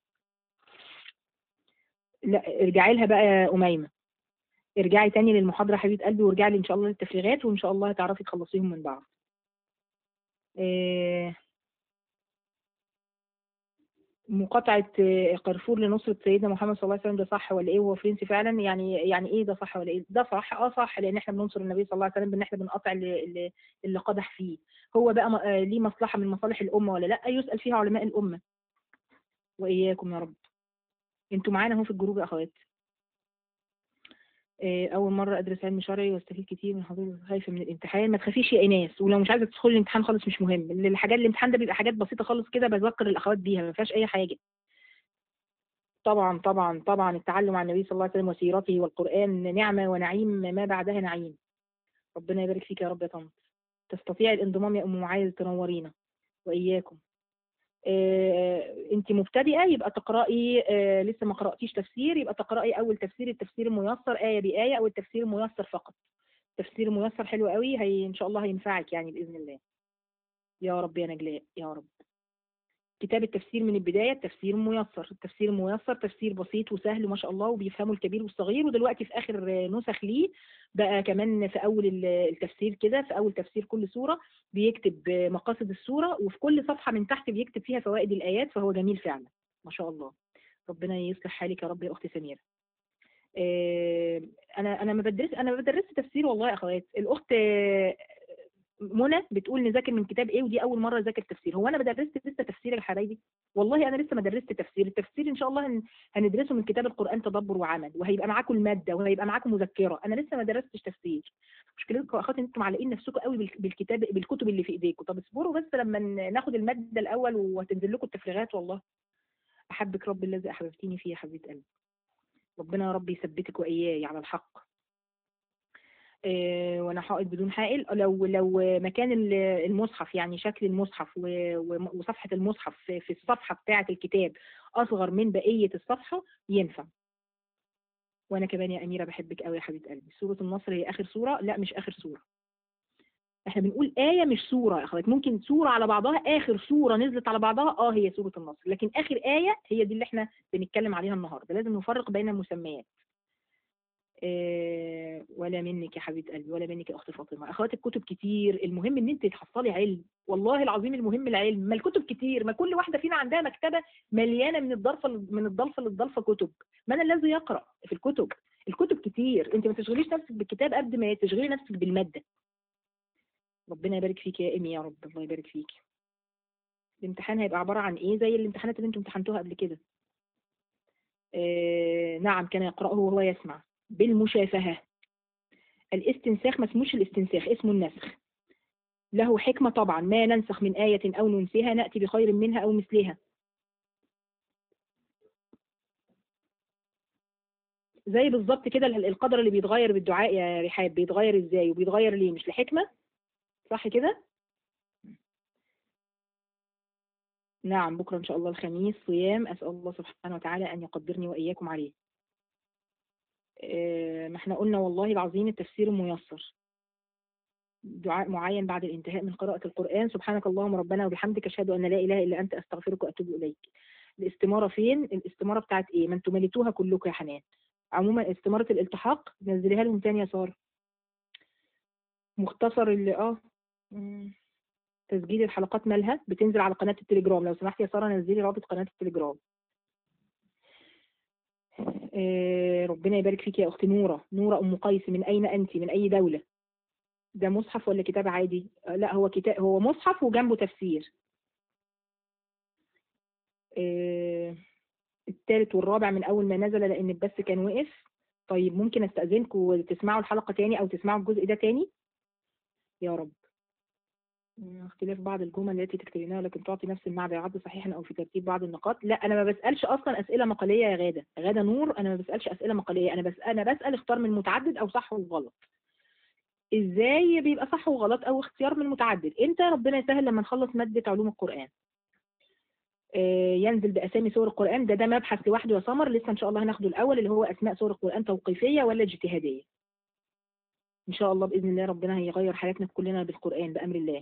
لا ارجعي لها بقى يا اميمه ارجعي تاني للمحاضره حبيبه قلبي وارجعي لي ان شاء الله للتفريغات وان شاء الله هتعرفي تخلصيهم من بعض آه، مقاطعة آه، قرفور لنصرة سيدنا محمد صلى الله عليه وسلم ده صح ولا ايه وهو فرنسي فعلا يعني يعني ايه ده صح ولا ايه ده صح اه صح لان احنا بننصر النبي صلى الله عليه وسلم بان احنا بنقاطع اللي, اللي, اللي قدح فيه هو بقى م- آه، ليه مصلحة من مصالح الأمة ولا لا يسأل فيها علماء الأمة وإياكم يا رب انتوا معانا اهو في الجروب يا اخوات آه، اول مره ادرس علم شرعي واستفيد كتير من حضرتك خايفه من الامتحان ما تخافيش يا ايناس ولو مش عايزه تدخلي الامتحان خالص مش مهم الحاجات الامتحان ده بيبقى حاجات بسيطه خالص كده بذكر الاخوات بيها ما فيهاش اي حاجه طبعا طبعا طبعا التعلم عن النبي صلى الله عليه وسلم وسيرته والقران نعمه ونعيم ما بعدها نعيم ربنا يبارك فيك يا رب يا طنط تستطيع الانضمام يا ام معاذ تنورينا واياكم آه، انت مبتدئه يبقى تقراي آه، لسه ما قراتيش تفسير يبقى تقراي اول تفسير التفسير الميسر ايه بايه او التفسير الميسر فقط تفسير الميسر حلو قوي هي ان شاء الله هينفعك يعني باذن الله يا رب يا نجلاء يا رب كتاب التفسير من البدايه التفسير الميسر التفسير الميسر تفسير بسيط وسهل ما شاء الله وبيفهمه الكبير والصغير ودلوقتي في اخر آه، نسخ ليه بقى كمان في اول ال- التفسير كده في اول تفسير كل سوره بيكتب آه، مقاصد السوره وفي كل صفحه من تحت بيكتب فيها فوائد الايات فهو جميل فعلا ما شاء الله ربنا يصلح حالك يا رب يا اخت سميره آه، انا انا ما بدرس انا ما بدرس تفسير والله يا اخوات الاخت آه، منى بتقول نذاكر من كتاب ايه ودي اول مره اذاكر تفسير هو انا بدرست لسه تفسير يا حبايبي والله انا لسه ما درست تفسير التفسير ان شاء الله هن- هندرسه من كتاب القران تدبر وعمل وهيبقى معاكم الماده وهيبقى معاكم مذكره انا لسه ما درستش تفسير مشكلتكم يا اخواتي ان انتم معلقين نفسكم قوي بال- بالكتاب بالكتب اللي في ايديكم طب اصبروا بس لما ن- ناخد الماده الاول وهتنزل لكم التفريغات والله احبك رب الذي احببتيني فيه يا حبيبه قلبي ربنا يا رب يثبتك واياي على الحق آه، وانا حائط بدون حائل لو لو مكان ال- المصحف يعني شكل المصحف و- و- وصفحة المصحف في في الصفحة بتاعة الكتاب أصغر من بقية الصفحة ينفع وأنا كمان يا أميرة بحبك قوي يا حبيبة قلبي سورة النصر هي آخر سورة لا مش آخر سورة احنا بنقول آية مش سورة يا أخوات ممكن سورة على بعضها آخر سورة نزلت على بعضها اه هي سورة النصر لكن آخر آية هي دي اللي احنا بنتكلم عليها النهاردة لازم نفرق بين المسميات آه، ولا منك يا حبيبه قلبي ولا منك يا اخت فاطمه اخوات الكتب كتير المهم ان انت تحصلي علم والله العظيم المهم العلم ما الكتب كتير ما كل واحده فينا عندها مكتبه مليانه من الضلفه من الضلفه للضلفه كتب من الذي يقرا في الكتب الكتب كتير انت ما تشغليش نفسك بالكتاب قد ما تشغلي نفسك بالماده ربنا يبارك فيك يا ايمي يا رب الله يبارك فيك الامتحان هيبقى عباره عن ايه زي الامتحانات اللي انتم امتحنتوها قبل كده آه نعم كان يقرأه وهو يسمع بالمشافهة الاستنساخ ما اسموش الاستنساخ اسمه النسخ له حكمة طبعا ما ننسخ من آية أو ننسها نأتي بخير منها أو مثلها زي بالظبط كده ال- القدر اللي بيتغير بالدعاء يا رحاب بيتغير ازاي وبيتغير ليه مش لحكمة صح كده نعم بكرة إن شاء الله الخميس صيام أسأل الله سبحانه وتعالى أن يقدرني وإياكم عليه آه، ما احنا قلنا والله العظيم التفسير الميسر دعاء معين بعد الانتهاء من قراءة القرآن سبحانك اللهم ربنا وبحمدك أشهد أن لا إله إلا أنت أستغفرك وأتوب إليك الاستمارة فين؟ الاستمارة بتاعت إيه؟ ما أنتم مليتوها كلكم يا حنان عموما استمارة الالتحاق نزليها لهم تاني يا سارة مختصر اللي اه مم. تسجيل الحلقات مالها بتنزل على قناة التليجرام لو سمحت يا سارة نزلي رابط قناة التليجرام آه، ربنا يبارك فيك يا أختي نورة نورة أم قيس من أين أنت من أي دولة ده مصحف ولا كتاب عادي آه، لا هو كتاب هو مصحف وجنبه تفسير آه، الثالث والرابع من أول ما نزل لأن البث كان وقف طيب ممكن أستأذنكم وتسمعوا الحلقة تاني أو تسمعوا الجزء ده تاني يا رب مم، اختلاف بعض الجمل التي تكتبينها لكن تعطي نفس المعنى يعد صحيحا او في ترتيب بعض النقاط لا انا ما بسالش اصلا اسئله مقاليه يا غاده غاده نور انا ما بسالش اسئله مقاليه انا بس انا بسال اختار من متعدد او صح وغلط ازاي بيبقى صح وغلط او اختيار من متعدد امتى ربنا يسهل لما نخلص ماده علوم القران آه، ينزل باسامي سور القران ده ده مبحث لوحده يا سمر لسه ان شاء الله هناخده الاول اللي هو اسماء سور القران توقيفيه ولا اجتهاديه ان شاء الله باذن الله ربنا هيغير حياتنا كلنا بالقران بامر الله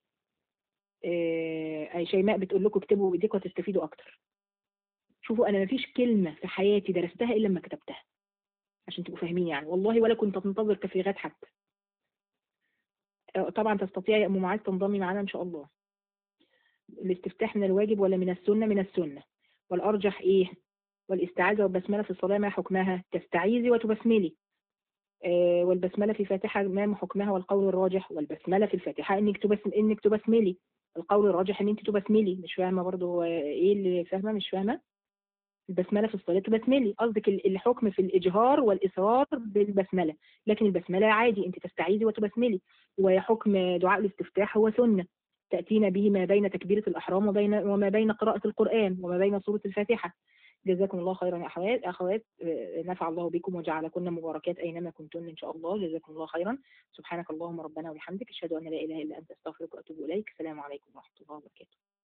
آه، شيماء بتقول لكم اكتبوا بايديكم هتستفيدوا اكتر شوفوا انا مفيش كلمه في حياتي درستها الا لما كتبتها عشان تبقوا فاهمين يعني والله ولا كنت انتظر تفريغات حتى آه، طبعا تستطيعي يا ام معاذ تنضمي معانا ان شاء الله الاستفتاح من الواجب ولا من السنة من السنة والأرجح إيه والاستعاذة والبسملة في الصلاة ما حكمها تستعيذي وتبسملي آه، والبسملة في فاتحة ما حكمها والقول الراجح والبسملة في الفاتحة إنك تبسم إنك تبسملي القول الراجح إن أنت تبسملي مش فاهمة برضو هو إيه اللي فاهمة مش فاهمة البسملة في الصلاة تبسملي قصدك ال- الحكم في الإجهار والإصرار بالبسملة لكن البسملة عادي أنت تستعيذي وتبسملي وحكم دعاء الاستفتاح هو سنة تأتينا به ما بين تكبيرة الأحرام وبين وما بين قراءة القرآن وما بين سورة الفاتحة جزاكم الله خيرا يا أخوات أخوات آه، نفع الله بكم وجعلكن مباركات أينما كنتن إن شاء الله جزاكم الله خيرا سبحانك اللهم ربنا وبحمدك أشهد أن لا إله إلا أنت أستغفرك وأتوب إليك السلام عليكم ورحمة الله وبركاته